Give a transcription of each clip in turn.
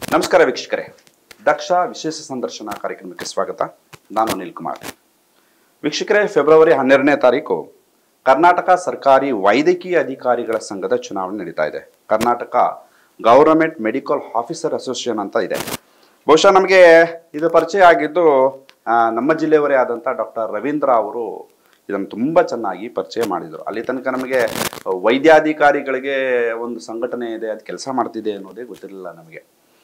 ನಮಸ್ಕಾರ ವೀಕ್ಷಕರೇ ದಕ್ಷ ವಿಶೇಷ ಸಂದರ್ಶನ ಕಾರ್ಯಕ್ರಮಕ್ಕೆ ಸ್ವಾಗತ ನಾನು ಅನಿಲ್ ಕುಮಾರ್ ವೀಕ್ಷಕರೇ ಫೆಬ್ರವರಿ ಹನ್ನೆರಡನೇ ತಾರೀಕು ಕರ್ನಾಟಕ ಸರ್ಕಾರಿ ವೈದ್ಯಕೀಯ ಅಧಿಕಾರಿಗಳ ಸಂಘದ ಚುನಾವಣೆ ನಡೀತಾ ಇದೆ Karnataka government medical officer association ಅಂತ ಇದೆ ಬಹುಶಃ ನಮಗೆ ಇದು ಪರಿಚಯ ಆಗಿದ್ದು ಆ, ನಮ್ಮ ಜಿಲ್ಲೆಯವರೇ ಆದಂಥ ಡಾಕ್ಟರ್ ರವೀಂದ್ರ ಅವರು ಇದನ್ನು ತುಂಬ ಚೆನ್ನಾಗಿ ಪರಿಚಯ ಮಾಡಿದರು ಅಲ್ಲಿ ತನಕ ನಮಗೆ ವೈದ್ಯಾಧಿಕಾರಿಗಳಿಗೆ ಒಂದು ಸಂಘಟನೆ ಇದೆ ಅದು ಕೆಲಸ ಮಾಡ್ತಿದೆ ಅನ್ನೋದೇ ಗೊತ್ತಿರಲಿಲ್ಲ ನಮಗೆ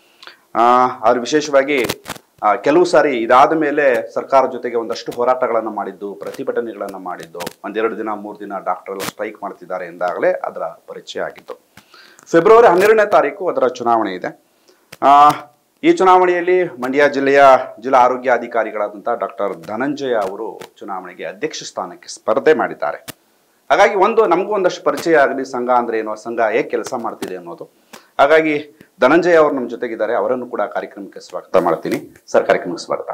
ಅವ್ರು ವಿಶೇಷವಾಗಿ ಆ, ಕೆಲವು ಸಾರಿ ಇದಾದ ಮೇಲೆ ಸರ್ಕಾರ ಜೊತೆಗೆ ಒಂದಷ್ಟು ಹೋರಾಟಗಳನ್ನು ಮಾಡಿದ್ದು ಪ್ರತಿಭಟನೆಗಳನ್ನು ಮಾಡಿದ್ದು ಒಂದೆರಡು ದಿನ ಮೂರು ದಿನ ಡಾಕ್ಟರ್ ಎಲ್ಲ ಸ್ಟ್ರೈಕ್ ಮಾಡ್ತಿದ್ದಾರೆ ಎಂದಾಗಲೇ ಅದರ ಪರಿಚಯ ಆಗಿತ್ತು ಫೆಬ್ರವರಿ ಹನ್ನೆರಡನೇ ತಾರೀಕು ಅದರ ಚುನಾವಣೆ ಇದೆ ಆ, ಈ ಚುನಾವಣೆಯಲ್ಲಿ ಮಂಡ್ಯ ಜಿಲ್ಲೆಯ ಜಿಲ್ಲಾ ಆರೋಗ್ಯ ಅಧಿಕಾರಿಗಳಾದಂಥ ಡಾಕ್ಟರ್ ಧನಂಜಯ ಅವರು ಚುನಾವಣೆಗೆ ಅಧ್ಯಕ್ಷ ಸ್ಥಾನಕ್ಕೆ ಸ್ಪರ್ಧೆ ಮಾಡಿದ್ದಾರೆ ಹಾಗಾಗಿ ಒಂದು ನಮಗೂ ಒಂದಷ್ಟು ಪರಿಚಯ ಆಗಲಿ ಸಂಘ ಅಂದ್ರೆ ಏನು ಸಂಘ ಹೇಗೆ ಕೆಲಸ ಮಾಡ್ತಿದೆ ಅನ್ನೋದು ಹಾಗಾಗಿ ಧನಂಜಯ ಅವರು ನಮ್ಮ ಜೊತೆಗಿದ್ದಾರೆ ಅವರನ್ನು ಕೂಡ ಕಾರ್ಯಕ್ರಮಕ್ಕೆ ಸ್ವಾಗತ ಮಾಡ್ತೀನಿ ಸರ್ ಕಾರ್ಯಕ್ರಮಕ್ಕೆ ಸ್ವಾಗತ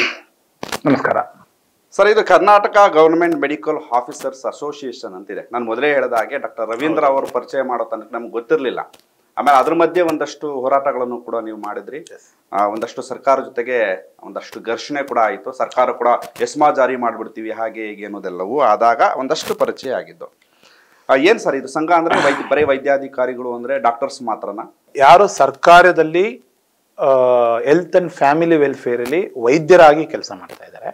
ನಮಸ್ಕಾರ ಸರ್ ಇದು Karnataka government medical officers association ಅಂತಿದೆ ನಾನು ಮೊದಲೇ ಹೇಳಿದ ಹಾಗೆ ಡಾಕ್ಟರ್ ರವೀಂದ್ರ ಅವರು ಪರಿಚಯ ಮಾಡೋ ತನಕ ನಮ್ಗೆ ಗೊತ್ತಿರಲಿಲ್ಲ ಆಮೇಲೆ ಅದ್ರ ಮಧ್ಯೆ ಒಂದಷ್ಟು ಹೋರಾಟಗಳನ್ನು ಕೂಡ ನೀವು ಮಾಡಿದ್ರಿ ಆ, ಒಂದಷ್ಟು ಸರ್ಕಾರ ಜೊತೆಗೆ ಒಂದಷ್ಟು ಘರ್ಷಣೆ ಕೂಡ ಆಯಿತು ಸರ್ಕಾರ ಕೂಡ ಎಸ್ಮಾ ಜಾರಿ ಮಾಡಿಬಿಡ್ತೀವಿ ಹಾಗೆ ಹೀಗೆ ಅನ್ನೋದೆಲ್ಲವೂ ಆದಾಗ ಒಂದಷ್ಟು ಪರಿಚಯ ಆಗಿದ್ದು ಆ, ಏನ್ ಸರ್ ಇದು ಸಂಘ ಅಂದ್ರೆ ವೈದ್ಯ ಬರೀ ವೈದ್ಯಾಧಿಕಾರಿಗಳು ಅಂದ್ರೆ ಡಾಕ್ಟರ್ಸ್ ಮಾತ್ರನಾ ಯಾರು ಸರ್ಕಾರದಲ್ಲಿ ಹೆಲ್ತ್ ಅಂಡ್ ಫ್ಯಾಮಿಲಿ ವೆಲ್ಫೇರ್ ಅಲ್ಲಿ ವೈದ್ಯರಾಗಿ ಕೆಲಸ ಮಾಡ್ತಾ ಇದ್ದಾರೆ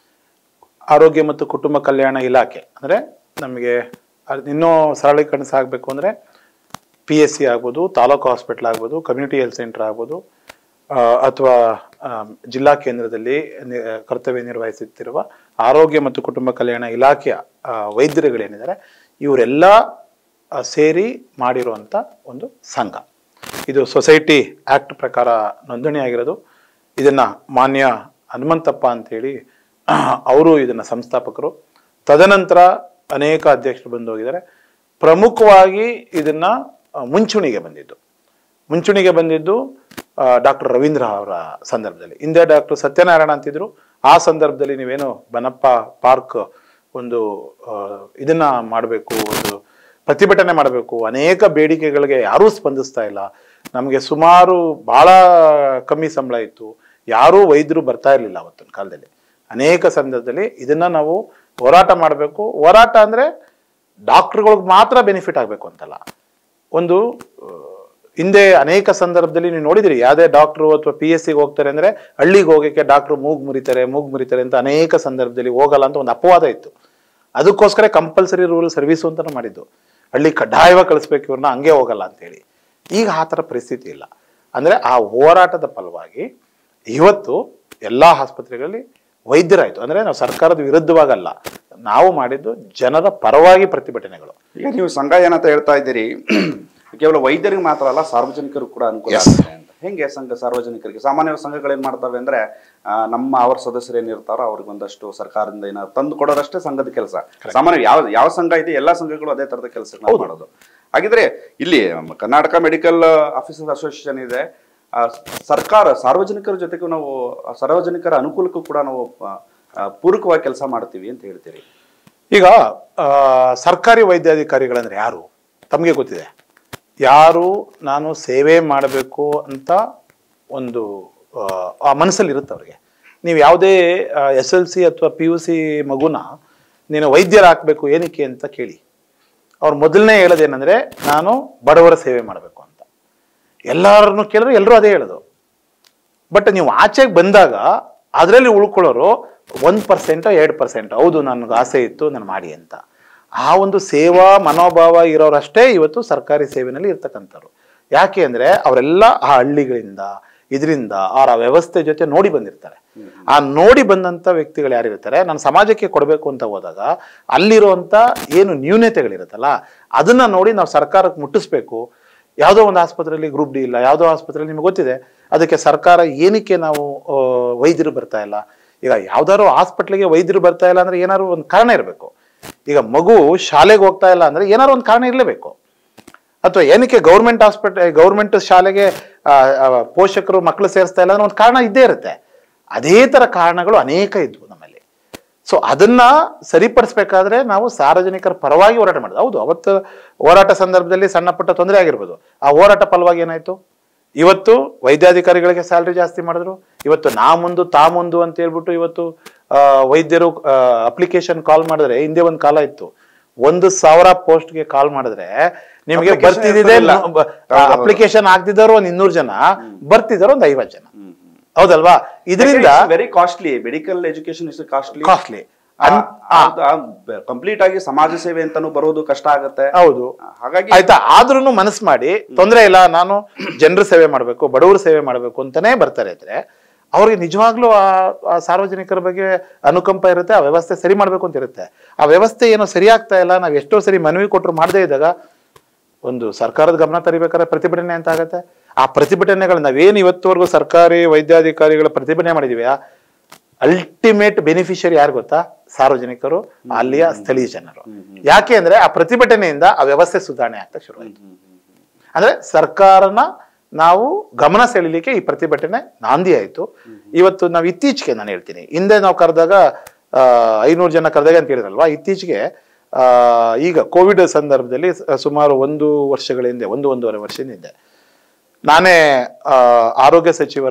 ಆರೋಗ್ಯ ಮತ್ತು ಕುಟುಂಬ ಕಲ್ಯಾಣ ಇಲಾಖೆ ಅಂದ್ರೆ ನಮಗೆ ಅದ್ ಇನ್ನೂ ಸರಳೀಕರಣ ಆಗಬೇಕು ಅಂದ್ರೆ ಪಿ ಎಸ್ ಸಿ ಆಗ್ಬೋದು ತಾಲೂಕು ಹಾಸ್ಪಿಟಲ್ ಆಗ್ಬೋದು ಕಮ್ಯುನಿಟಿ ಹೆಲ್ತ್ ಸೆಂಟರ್ ಆಗ್ಬೋದು ಅಥವಾ ಜಿಲ್ಲಾ ಕೇಂದ್ರದಲ್ಲಿ ನಿ- ಕರ್ತವ್ಯ ನಿರ್ವಹಿಸುತ್ತಿರುವ ಆರೋಗ್ಯ ಮತ್ತು ಕುಟುಂಬ ಕಲ್ಯಾಣ ಇಲಾಖೆಯ ಆ, ವೈದ್ಯರುಗಳೇನಿದ್ದಾರೆ ಇವರೆಲ್ಲ ಆ, ಸೇರಿ ಮಾಡಿರುವಂಥ ಒಂದು ಸಂಘ ಇದು ಸೊಸೈಟಿ ಆಕ್ಟ್ ಪ್ರಕಾರ ನೋಂದಣಿ ಆಗಿರೋದು ಇದನ್ನ ಮಾನ್ಯ ಹನುಮಂತಪ್ಪ ಅಂತೇಳಿ ಅವರು ಇದನ್ನ ಸಂಸ್ಥಾಪಕರು ತದನಂತರ ಅನೇಕ ಅಧ್ಯಕ್ಷರು ಬಂದು ಹೋಗಿದ್ದಾರೆ ಪ್ರಮುಖವಾಗಿ ಇದನ್ನ ಆ, ಮುಂಚೂಣಿಗೆ ಬಂದಿದ್ದು ಮುಂಚೂಣಿಗೆ ಬಂದಿದ್ದು ಡಾಕ್ಟರ್ ರವೀಂದ್ರ ಅವರ ಸಂದರ್ಭದಲ್ಲಿ ಹಿಂದೆ ಡಾಕ್ಟರ್ ಸತ್ಯನಾರಾಯಣ ಅಂತಿದ್ರು ಆ ಸಂದರ್ಭದಲ್ಲಿ ನೀವೇನು ಬನಪ್ಪ ಪಾರ್ಕ್ ಒಂದು ಆ, ಇದನ್ನ ಮಾಡಬೇಕು ಒಂದು ಪ್ರತಿಭಟನೆ ಮಾಡಬೇಕು ಅನೇಕ ಬೇಡಿಕೆಗಳಿಗೆ ಯಾರೂ ಸ್ಪಂದಿಸ್ತಾ ಇಲ್ಲ ನಮಗೆ ಸುಮಾರು ಬಹಳ ಕಮ್ಮಿ ಸಂಬಳ ಇತ್ತು ಯಾರೂ ವೈದ್ಯರು ಬರ್ತಾ ಇರಲಿಲ್ಲ ಅವತ್ತಿನ ಕಾಲದಲ್ಲಿ ಅನೇಕ ಸಂದರ್ಭದಲ್ಲಿ ಇದನ್ನ ನಾವು ಹೋರಾಟ ಮಾಡಬೇಕು ಹೋರಾಟ ಅಂದ್ರೆ ಡಾಕ್ಟರ್ಗಳಿಗೆ ಮಾತ್ರ ಬೆನಿಫಿಟ್ ಆಗಬೇಕು ಅಂತಲ್ಲ ಒಂದು ಆ, ಹಿಂದೆ ಅನೇಕ ಸಂದರ್ಭದಲ್ಲಿ ನೀವು ನೋಡಿದಿರಿ ಯಾವುದೇ ಡಾಕ್ಟ್ರು ಅಥವಾ ಪಿ ಎಸ್ ಸಿಗೆ ಹೋಗ್ತಾರೆ ಅಂದ್ರೆ ಹಳ್ಳಿಗೆ ಹೋಗಕ್ಕೆ ಡಾಕ್ಟ್ರು ಮೂಗ್ ಮುರಿತಾರೆ ಮೂಗ್ ಮುರಿತಾರೆ ಅಂತ ಅನೇಕ ಸಂದರ್ಭದಲ್ಲಿ ಹೋಗಲ್ಲ ಅಂತ ಒಂದು ಅಪವಾದ ಇತ್ತು ಅದಕ್ಕೋಸ್ಕರ ಕಂಪಲ್ಸರಿ ರೂಲ್ ಸರ್ವಿಸು ಅಂತ ಮಾಡಿದ್ದು ಹಳ್ಳಿ ಕಡ್ಡಾಯವಾಗಿ ಕಳಿಸ್ಬೇಕು ಇವ್ರನ್ನ ಹಂಗೆ ಹೋಗಲ್ಲ ಅಂತೇಳಿ ಈಗ ಆ ಥರ ಪರಿಸ್ಥಿತಿ ಇಲ್ಲ ಅಂದ್ರೆ ಆ ಹೋರಾಟದ ಫಲವಾಗಿ ಇವತ್ತು ಎಲ್ಲಾ ಆಸ್ಪತ್ರೆಗಳಲ್ಲಿ ವೈದ್ಯರಾಯ್ತು ಅಂದ್ರೆ ನಾವು ಸರ್ಕಾರದ ವಿರುದ್ಧವಾಗಲ್ಲ ನಾವು ಮಾಡಿದ್ದು ಜನರ ಪರವಾಗಿ ಪ್ರತಿಭಟನೆಗಳು ಈಗ ನೀವು ಸಂಘ ಏನಂತ ಹೇಳ್ತಾ ಇದ್ದೀರಿ ಕೇವಲ ವೈದ್ಯರಿಗೆ ಮಾತ್ರ ಅಲ್ಲ ಸಾರ್ವಜನಿಕರು ಕೂಡ ಅನುಕೂಲ ಆಗುತ್ತೆ ಅಂತ ಹೆಂಗೆ ಸಂಘ ಸಾರ್ವಜನಿಕರಿಗೆ ಸಾಮಾನ್ಯ ಸಂಘಗಳು ಏನ್ ಮಾಡ್ತವೆ ಅಂದ್ರೆ ಆ, ನಮ್ಮ ಅವ್ರ ಸದಸ್ಯರು ಏನಿರ್ತಾರೋ ಅವ್ರಿಗೆ ಒಂದಷ್ಟು ಸರ್ಕಾರದಿಂದ ಏನಾದ್ರು ತಂದು ಕೊಡೋದಷ್ಟೇ ಸಂಘದ ಕೆಲಸ ಸಾಮಾನ್ಯ ಯಾವ ಯಾವ ಸಂಘ ಇದೆ ಎಲ್ಲಾ ಸಂಘಗಳು ಅದೇ ತರದ ಕೆಲಸ ಮಾಡೋದು ಹಾಗಿದ್ರೆ ಇಲ್ಲಿ ನಮ್ಮ ಕರ್ನಾಟಕ ಮೆಡಿಕಲ್ ಆಫೀಸರ್ಸ್ ಅಸೋಸಿಯೇಷನ್ ಇದೆ ಆ, ಸರ್ಕಾರ ಸಾರ್ವಜನಿಕರ ಜೊತೆಗೂ ನಾವು ಆ, ಸಾರ್ವಜನಿಕರ ಅನುಕೂಲಕ್ಕೂ ಕೂಡ ನಾವು ಆ, ಆ, ಪೂರಕವಾಗಿ ಕೆಲಸ ಮಾಡ್ತೀವಿ ಅಂತ ಹೇಳ್ತೀರಿ ಈಗ ಆ, ಸರ್ಕಾರಿ ವೈದ್ಯಾಧಿಕಾರಿಗಳಂದ್ರೆ ಯಾರು ತಮಗೆ ಗೊತ್ತಿದೆ ಯಾರು ನಾನು ಸೇವೆ ಮಾಡಬೇಕು ಅಂತ ಒಂದು ಆ, ಆ ಮನಸ್ಸಲ್ಲಿ ಇರುತ್ತೆ ಅವ್ರಿಗೆ ನೀವು ಯಾವುದೇ ಎಸ್ ಎಲ್ ಸಿ ಅಥವಾ ಪಿ ಯು ಸಿ ಮಗುನ ನೀನು ವೈದ್ಯರ ಹಾಕ್ಬೇಕು ಏನಕ್ಕೆ ಅಂತ ಕೇಳಿ ಅವ್ರು ಮೊದಲನೇ ಹೇಳೋದೇನೆಂದ್ರೆ ನಾನು ಬಡವರ ಸೇವೆ ಮಾಡಬೇಕು ಅಂತ ಎಲ್ಲರನ್ನು ಕೇಳಿದ್ರೆ ಎಲ್ಲರೂ ಅದೇ ಹೇಳೋದು ಬಟ್ ನೀವು ಆಚೆಗೆ ಬಂದಾಗ ಅದರಲ್ಲಿ ಉಳ್ಕೊಳ್ಳೋರು ಒಂದು ಪರ್ಸೆಂಟೋ ಎರಡು ಪರ್ಸೆಂಟ್ ಹೌದು ನನಗೆ ಆಸೆ ಇತ್ತು ನಾನು ಮಾಡಿ ಅಂತ ಆ ಒಂದು ಸೇವಾ ಮನೋಭಾವ ಇರೋರಷ್ಟೇ ಇವತ್ತು ಸರ್ಕಾರಿ ಸೇವೆನಲ್ಲಿ ಇರ್ತಕ್ಕಂಥವ್ರು ಯಾಕೆ ಅಂದ್ರೆ ಅವರೆಲ್ಲ ಆ ಹಳ್ಳಿಗಳಿಂದ ಇದರಿಂದ ಅವರ ವ್ಯವಸ್ಥೆ ಜೊತೆ ನೋಡಿ ಬಂದಿರ್ತಾರೆ ಆ ನೋಡಿ ಬಂದಂತ ವ್ಯಕ್ತಿಗಳು ಯಾರಿರ್ತಾರೆ ನಾನು ಸಮಾಜಕ್ಕೆ ಕೊಡಬೇಕು ಅಂತ ಹೋದಾಗ ಅಲ್ಲಿರುವಂತ ಏನು ನ್ಯೂನತೆಗಳಿರುತ್ತಲ್ಲ ಅದನ್ನ ನೋಡಿ ನಾವು ಸರ್ಕಾರಕ್ಕೆ ಮುಟ್ಟಿಸ್ಬೇಕು ಯಾವುದೋ ಒಂದು ಆಸ್ಪತ್ರೆಯಲ್ಲಿ ಗ್ರೂಪ್ ಡಿ ಇಲ್ಲ ಯಾವುದೋ ಆಸ್ಪತ್ರೆಯಲ್ಲಿ ನಿಮ್ಗೆ ಗೊತ್ತಿದೆ ಅದಕ್ಕೆ ಸರ್ಕಾರ ಏನಕ್ಕೆ ನಾವು ಆ, ವೈದ್ಯರು ಬರ್ತಾ ಇಲ್ಲ ಈಗ ಯಾವ್ದಾದ್ರು ಹಾಸ್ಪಿಟ್ಲಿಗೆ ವೈದ್ಯರು ಬರ್ತಾ ಇಲ್ಲ ಅಂದ್ರೆ ಏನಾದ್ರು ಒಂದು ಕಾರಣ ಇರಬೇಕು ಈಗ ಮಗು ಶಾಲೆಗೆ ಹೋಗ್ತಾ ಇಲ್ಲ ಅಂದ್ರೆ ಏನಾದ್ರು ಒಂದು ಕಾರಣ ಇರಲೇಬೇಕು ಅಥವಾ ಏನಕ್ಕೆ ಗೌರ್ಮೆಂಟ್ ಹಾಸ್ಪಿಟಲ್ ಗೌರ್ಮೆಂಟ್ ಶಾಲೆಗೆ ಆ, ಆ, ಪೋಷಕರು ಮಕ್ಕಳು ಸೇರಿಸ್ತಾ ಇಲ್ಲ ಅಂದ್ರೆ ಒಂದು ಕಾರಣ ಇದ್ದೇ ಇರುತ್ತೆ ಅದೇ ತರ ಕಾರಣಗಳು ಅನೇಕ ಇದ್ವು ನಮ್ಮಲ್ಲಿ ಸೊ ಅದನ್ನ ಸರಿಪಡಿಸ್ಬೇಕಾದ್ರೆ ನಾವು ಸಾರ್ವಜನಿಕರ ಪರವಾಗಿ ಹೋರಾಟ ಮಾಡಿದ್ವಿ ಹೌದು ಅವತ್ತು ಹೋರಾಟ ಸಂದರ್ಭದಲ್ಲಿ ಸಣ್ಣ ಪುಟ್ಟ ತೊಂದರೆ ಆಗಿರ್ಬೋದು ಆ ಹೋರಾಟ ಫಲವಾಗಿ ಏನಾಯ್ತು ಇವತ್ತು ವೈದ್ಯಾಧಿಕಾರಿಗಳಿಗೆ ಸ್ಯಾಲ್ರಿ ಜಾಸ್ತಿ ಮಾಡಿದ್ರು ಇವತ್ತು ನಾ ಮುಂದು ತಾ ಮುಂದು ಅಂತ ಹೇಳ್ಬಿಟ್ಟು ಇವತ್ತು ಆ, ವೈದ್ಯರು ಅಪ್ಲಿಕೇಶನ್ ಕಾಲ್ ಮಾಡಿದ್ರೆ ಹಿಂದೆ ಒಂದು ಕಾಲ ಇತ್ತು ಒಂದು ಸಾವಿರ ಪೋಸ್ಟ್ಗೆ ಕಾಲ್ ಮಾಡಿದ್ರೆ ನಿಮಗೆ Application ಬರ್ತಿದ್ದಿದೆ ಇರ್ತಿರ್ಲಿಲ್ಲ. ಹೌದು, ಅಪ್ಲಿಕೇಶನ್ ಆಗ್ತಿದ್ದವರು ಒಂದ್ ಇನ್ನೂರು ಜನ ಬರ್ತಿದ್ದಾರೆ ಒಂದ್ ಐವತ್ತು ಜನ ಹೌದಲ್ವಾ ಇದರಿಂದ very costly medical education is costly costly complete ಆಗಿ ಸಮಾಜ ಸೇವೆ ಅಂತಾನು ಬರೋದು ಕಷ್ಟ ಆಗುತ್ತೆ ಹೌದು ಹಾಗಾಗಿ ಆಯ್ತಾ ಆದ್ರೂ ಮನಸ್ಸು ಮಾಡಿ ತೊಂದರೆ ಇಲ್ಲ ನಾನು ಜನರ ಸೇವೆ ಮಾಡಬೇಕು ಬಡವರ ಸೇವೆ ಮಾಡಬೇಕು ಅಂತಾನೆ ಬರ್ತಾರೆ ಇದ್ರೆ ಅವ್ರಿಗೆ ನಿಜವಾಗ್ಲೂ ಆ ಆ ಸಾರ್ವಜನಿಕರ ಬಗ್ಗೆ ಅನುಕಂಪ ಇರುತ್ತೆ ಆ ವ್ಯವಸ್ಥೆ ಸರಿ ಮಾಡ್ಬೇಕು ಅಂತ ಇರುತ್ತೆ ಆ ವ್ಯವಸ್ಥೆ ಏನೋ ಸರಿ ಆಗ್ತಾ ಇಲ್ಲ ನಾವು ಎಷ್ಟೋ ಸರಿ ಮನವಿ ಕೊಟ್ಟರು ಮಾಡದೇ ಇದ್ದಾಗ ಒಂದು ಸರ್ಕಾರದ ಗಮನ ತರಿಬೇಕಾದ್ರೆ ಪ್ರತಿಭಟನೆ ಅಂತ ಆಗತ್ತೆ ಆ ಪ್ರತಿಭಟನೆಗಳು ನಾವೇನು ಇವತ್ತುವರೆಗೂ ಸರ್ಕಾರಿ ವೈದ್ಯಾಧಿಕಾರಿಗಳ ಪ್ರತಿಭಟನೆ ಮಾಡಿದೀವಿ ಅಲ್ಟಿಮೇಟ್ ಬೆನಿಫಿಷಿಯರಿ ಯಾರು ಗೊತ್ತಾ ಸಾರ್ವಜನಿಕರು ಅಲ್ಲಿಯ ಸ್ಥಳೀಯ ಜನರು ಯಾಕೆ ಅಂದ್ರೆ ಆ ಪ್ರತಿಭಟನೆಯಿಂದ ಆ ವ್ಯವಸ್ಥೆ ಸುಧಾರಣೆ ಆಗ್ತಾ ಶುರುವಾಯಿತು ಅಂದ್ರೆ ಸರ್ಕಾರನ ನಾವು ಗಮನ ಸೆಳೀಲಿಕ್ಕೆ ಈ ಪ್ರತಿಭಟನೆ ನಾಂದಿ ಆಯ್ತು ಇವತ್ತು ನಾವು ಇತ್ತೀಚೆಗೆ ನಾನು ಹೇಳ್ತೀನಿ ಹಿಂದೆ ನಾವು ಕರೆದಾಗ ಐನೂರು ಜನ ಕರೆದಾಗ ಅಂತ ಹೇಳಿದ್ರಲ್ವಾ ಇತ್ತೀಚೆಗೆ ಆ, ಈಗ ಕೋವಿಡ್ ಸಂದರ್ಭದಲ್ಲಿ ಸ- ಸುಮಾರು ಒಂದು ವರ್ಷಗಳ ಹಿಂದೆ ಒಂದು ಒಂದೂವರೆ ವರ್ಷದ ಹಿಂದೆ ನಾನೇ ಆ, ಆರೋಗ್ಯ ಸಚಿವರ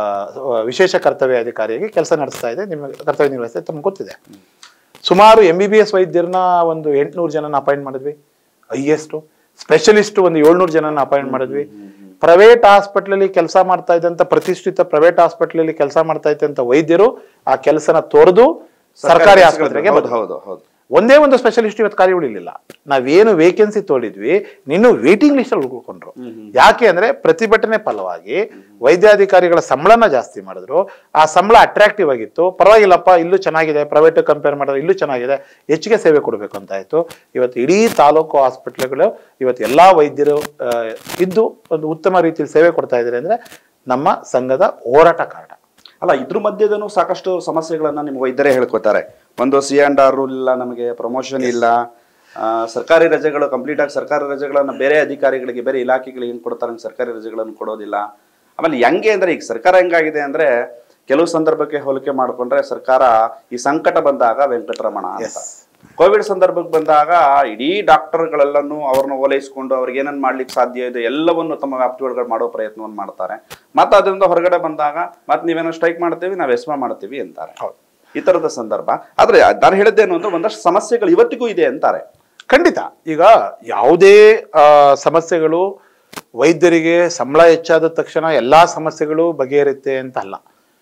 ಆ, ವಿಶೇಷ ಕರ್ತವ್ಯ ಅಧಿಕಾರಿಯಾಗಿ ಕೆಲಸ ನಡೆಸ್ತಾ ಇದ್ದೆ ನಿಮಗೆ ಕರ್ತವ್ಯ ನಿರ್ವಹಿಸ್ತಾ ತಮ್ಗೆ ಗೊತ್ತಿದೆ ಸುಮಾರು ಎಂ ಬಿ ಬಿ ಎಸ್ ವೈದ್ಯರನ್ನ ಒಂದು ಎಂಟ್ನೂರು ಜನನ ಅಪಾಯಿಂಟ್ ಮಾಡಿದ್ವಿ ಹೈಯೆಸ್ಟ್ ಸ್ಪೆಷಲಿಸ್ಟ್ ಒಂದು ಏಳ್ನೂರು ಜನನ ಅಪಾಯಿಂಟ್ ಮಾಡಿದ್ವಿ ಪ್ರೈವೇಟ್ ಹಾಸ್ಪಿಟ್ಲಲ್ಲಿ ಕೆಲಸ ಮಾಡ್ತಾ ಇದ್ದಂತ ಪ್ರತಿಷ್ಠಿತ ಪ್ರೈವೇಟ್ ಹಾಸ್ಪಿಟ್ಲಲ್ಲಿ ಕೆಲಸ ಮಾಡ್ತಾ ಇದ್ದಂತ ವೈದ್ಯರು ಆ ಕೆಲಸನ ತೊರೆದು ಸರ್ಕಾರಿ ಆಸ್ಪತ್ರೆಗೆ ಹೌದು ಬಂದ್ರು. ಹೌದು ಹೌದು ಒಂದೇ ಒಂದು ಸ್ಪೆಷಲಿಸ್ಟ್ ಇವತ್ತು ಖಾಲಿ ಉಳಿಲಿಲ್ಲ ನಾವೇನು ವೇಕೆನ್ಸಿ ತೋಡಿದ್ವಿ ನೀನು ವೇಟಿಂಗ್ ಲಿಸ್ಟ್ ಅಲ್ಲಿ ಉಳ್ಕೊಂಡ್ರು ಯಾಕೆ ಅಂದ್ರೆ ಪ್ರತಿಭಟನೆ ಫಲವಾಗಿ ವೈದ್ಯಾಧಿಕಾರಿಗಳ ಸಂಬಳನ ಜಾಸ್ತಿ ಮಾಡಿದ್ರು ಆ ಸಂಬಳ ಅಟ್ರಾಕ್ಟಿವ್ ಆಗಿತ್ತು ಪರವಾಗಿಲ್ಲಪ್ಪ ಇಲ್ಲೂ ಚೆನ್ನಾಗಿದೆ ಪ್ರೈವೇಟ್ ಕಂಪೇರ್ ಮಾಡಿದ್ರೆ ಇಲ್ಲೂ ಚೆನ್ನಾಗಿದೆ ಹೆಚ್ಚಿಗೆ ಸೇವೆ ಕೊಡಬೇಕು ಅಂತ ಆಯ್ತು ಇವತ್ತು ಇಡೀ ತಾಲೂಕು ಹಾಸ್ಪಿಟ್ಲ್ಗಳು ಇವತ್ತು ಎಲ್ಲಾ ವೈದ್ಯರು ಆ, ಇದ್ದು ಒಂದು ಉತ್ತಮ ರೀತಿಯಲ್ಲಿ ಸೇವೆ ಕೊಡ್ತಾ ಇದ್ದಾರೆ ಅಂದ್ರೆ ನಮ್ಮ ಸಂಘದ ಹೋರಾಟ ಕಾರಣ ಅಲ್ಲ ಇದ್ರ ಮಧ್ಯದನು ಸಾಕಷ್ಟು ಸಮಸ್ಯೆಗಳನ್ನ ನಿಮ್ಗೆ ವೈದ್ಯರೇ ಹೇಳ್ಕೊತಾರೆ ಒಂದು ಸಿ ಅಂಡ್ ಆರ್ ರೂಲ್ ಇಲ್ಲ ನಮಗೆ ಪ್ರಮೋಷನ್ ಇಲ್ಲ ಆ, ಸರ್ಕಾರಿ ರಜೆಗಳು ಕಂಪ್ಲೀಟ್ ಆಗಿ ಸರ್ಕಾರಿ ರಜೆಗಳನ್ನ ಬೇರೆ ಅಧಿಕಾರಿಗಳಿಗೆ ಬೇರೆ ಇಲಾಖೆಗಳಿಗೆ ಹೆಂಗ್ ಕೊಡ್ತಾರೆ ಹಂಗ್ ಸರ್ಕಾರಿ ರಜೆಗಳನ್ನು ಕೊಡೋದಿಲ್ಲ ಆಮೇಲೆ ಹೆಂಗೆ ಅಂದ್ರೆ ಈಗ ಸರ್ಕಾರ ಹೆಂಗಾಗಿದೆ ಅಂದ್ರೆ ಕೆಲವು ಸಂದರ್ಭಕ್ಕೆ ಹೋಲಿಕೆ ಮಾಡ್ಕೊಂಡ್ರೆ ಸರ್ಕಾರ ಈ ಸಂಕಟ ಬಂದಾಗ ವೆಂಕಟರಮಣ ಅಂತ ಕೋವಿಡ್ ಸಂದರ್ಭಕ್ಕೆ ಬಂದಾಗ ಇಡೀ ಡಾಕ್ಟರ್ಗಳೆಲ್ಲನೂ ಅವ್ರನ್ನ ಓಲೈಸ್ಕೊಂಡು ಅವ್ರಿಗೆ ಏನನ್ನ ಮಾಡ್ಲಿಕ್ಕೆ ಸಾಧ್ಯ ಇದೆ ಎಲ್ಲವನ್ನು ತಮ್ಮ ವ್ಯಾಪ್ತಿ ಒಳಗಡೆ ಮಾಡೋ ಪ್ರಯತ್ನವನ್ನು ಮಾಡ್ತಾರೆ ಮತ್ತೆ ಅದರಿಂದ ಹೊರಗಡೆ ಬಂದಾಗ ಮತ್ತೆ ನೀವೇನೋ ಸ್ಟ್ರೈಕ್ ಮಾಡ್ತೀವಿ ನಾವು ಎಸ್ಮಾ ಮಾಡ್ತೀವಿ ಅಂತಾರೆ ಹೌದು. ಈ ತರದ ಸಂದರ್ಭ ಆದ್ರೆ ನಾನು ಹೇಳಿದ್ದೇನು ಅಂದ್ರೆ ಒಂದಷ್ಟು ಸಮಸ್ಯೆಗಳು ಇವತ್ತಿಗೂ ಇದೆ ಅಂತಾರೆ ಖಂಡಿತ ಈಗ ಯಾವುದೇ ಆ, ಸಮಸ್ಯೆಗಳು ವೈದ್ಯರಿಗೆ ಸಂಬಳ ಹೆಚ್ಚಾದ ತಕ್ಷಣ ಎಲ್ಲಾ ಸಮಸ್ಯೆಗಳು ಬಗೆಹರುತ್ತೆ ಅಂತ ಅಲ್ಲ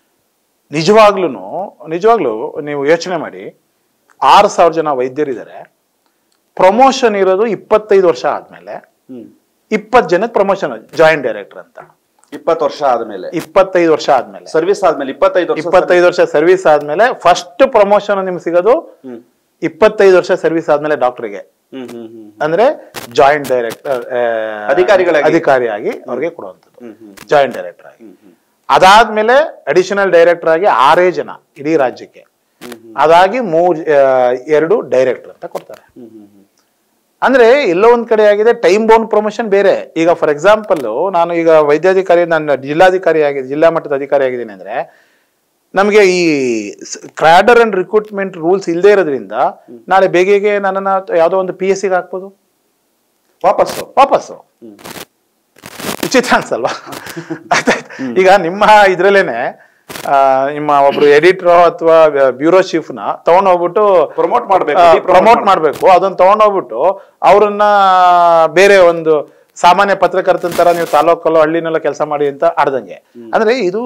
ನಿಜವಾಗ್ಲೂ ನಿಜವಾಗ್ಲೂ ನೀವು ಯೋಚನೆ ಮಾಡಿ ಆರು ಸಾವಿರ ಜನ ವೈದ್ಯರಿದ್ದಾರೆ ಪ್ರಮೋಷನ್ ಇರೋದು ಇಪ್ಪತ್ತೈದು ವರ್ಷ ಆದ್ಮೇಲೆ ಹ್ಮ್ ಇಪ್ಪತ್ತು ಜನಕ್ಕೆ ಪ್ರಮೋಷನ್ ಜಾಯಿಂಟ್ ಡೈರೆಕ್ಟರ್ ಅಂತ ಇಪ್ಪತ್ತು ವರ್ಷ ಆದ್ಮೇಲೆ ಇಪ್ಪತ್ತೈದು ವರ್ಷ ಆದ್ಮೇಲೆ ಸರ್ವಿಸ್ ಆದ್ಮೇಲೆ ಇಪ್ಪತ್ತೈದು ವರ್ಷ ಇಪ್ಪತ್ತೈದು ವರ್ಷ ಸರ್ವಿಸ್ ಆದ್ಮೇಲೆ ಫಸ್ಟ್ ಪ್ರಮೋಷನ್ ನಿಮ್ಗೆ ಸಿಗೋದು ಹ್ಮ್ ಇಪ್ಪತ್ತೈದು ವರ್ಷ ಸರ್ವಿಸ್ ಆದ್ಮೇಲೆ ಡಾಕ್ಟರ್ಗೆ ಹ್ಮ್ ಹ್ಮ್ ಹ್ಮ್ ಅಂದ್ರೆ ಜಾಯಿಂಟ್ ಡೈರೆಕ್ಟರ್ ಅಧಿಕಾರಿಗಳಾಗಿ. ಅಧಿಕಾರಿಯಾಗಿ ಅವ್ರಿಗೆ ಕೊಡುವಂಥದ್ದು ಹ್ಮ್ ಹ್ಮ್ ಜಾಯಿಂಟ್ ಡೈರೆಕ್ಟರ್ ಆಗಿ ಹ್ಮ್ ಹ್ಮ್ ಅದಾದ್ಮೇಲೆ ಅಡಿಷನಲ್ ಡೈರೆಕ್ಟರ್ ಆಗಿ ಆರೇ ಜನ ಇಡೀ ರಾಜ್ಯಕ್ಕೆ ಹ್ಮ್ ಹ್ಮ್ ಅದಾಗಿ ಮೂರ್ ಆ, ಎರಡು ಡೈರೆಕ್ಟರ್ ಅಂತ ಕೊಡ್ತಾರೆ ಹ್ಮ್ ಹ್ಮ್ ಹ್ಮ್ ಅಂದ್ರೆ ಎಲ್ಲೋ ಒಂದ್ ಕಡೆ ಆಗಿದೆ ಟೈಮ್ ಬೌಂಡ್ ಪ್ರಮೋಷನ್ ಬೇರೆ ಈಗ ಫಾರ್ ಎಕ್ಸಾಂಪಲ್ ನಾನು ಈಗ ವೈದ್ಯಾಧಿಕಾರಿ ನಾನು ಜಿಲ್ಲಾಧಿಕಾರಿ ಆಗಿ ಜಿಲ್ಲಾ ಮಟ್ಟದ ಅಧಿಕಾರಿ ಆಗಿದ್ದೀನಿ ಅಂದ್ರೆ ನಮಗೆ ಈ ಕ್ರಾಡರ್ ಅಂಡ್ ರಿಕ್ರೂಟ್ಮೆಂಟ್ ರೂಲ್ಸ್ ಇಲ್ಲದೆ ಇರೋದ್ರಿಂದ ನಾಳೆ ಬೇಗೆಗೆ ನನ್ನನ್ನ ಯಾವುದೋ ಒಂದು ಪಿ ಎಸ್ ಸಿಗೆ ಹಾಕ್ಬೋದು ವಾಪಸ್ಸು ವಾಪಸ್ಸು ಹ್ಮ್ ವಿಚಿತ್ರ ಅನ್ಸಲ್ವಾ ಅರ್ಥಾಯ್ತಾ? ಈಗ ನಿಮ್ಮ ಇದ್ರಲ್ಲೇನೆ ಆ, ನಿಮ್ಮ ಒಬ್ರು ಎಡಿಟರ್ ಅಥವಾ ಬ್ಯೂರೋ ಚೀಫ್ ನ ತಗೊಂಡೋಗ್ಬಿಟ್ಟು ಪ್ರಮೋಟ್ ಮಾಡ್ಬೇಕು ಪ್ರಮೋಟ್ ಮಾಡ್ಬೇಕು ಅದನ್ನ ತಗೊಂಡೋಗ್ಬಿಟ್ಟು ಅವ್ರನ್ನ ಬೇರೆ ಒಂದು ಸಾಮಾನ್ಯ ಪತ್ರಕರ್ತನ ತರ ನೀವು ತಾಲೂಕಲ್ಲೋ ಹಳ್ಳಿನೆಲ್ಲ ಕೆಲಸ ಮಾಡಿ ಅಂತ ಆಡ್ದಂಗೆ ಅಂದ್ರೆ ಇದು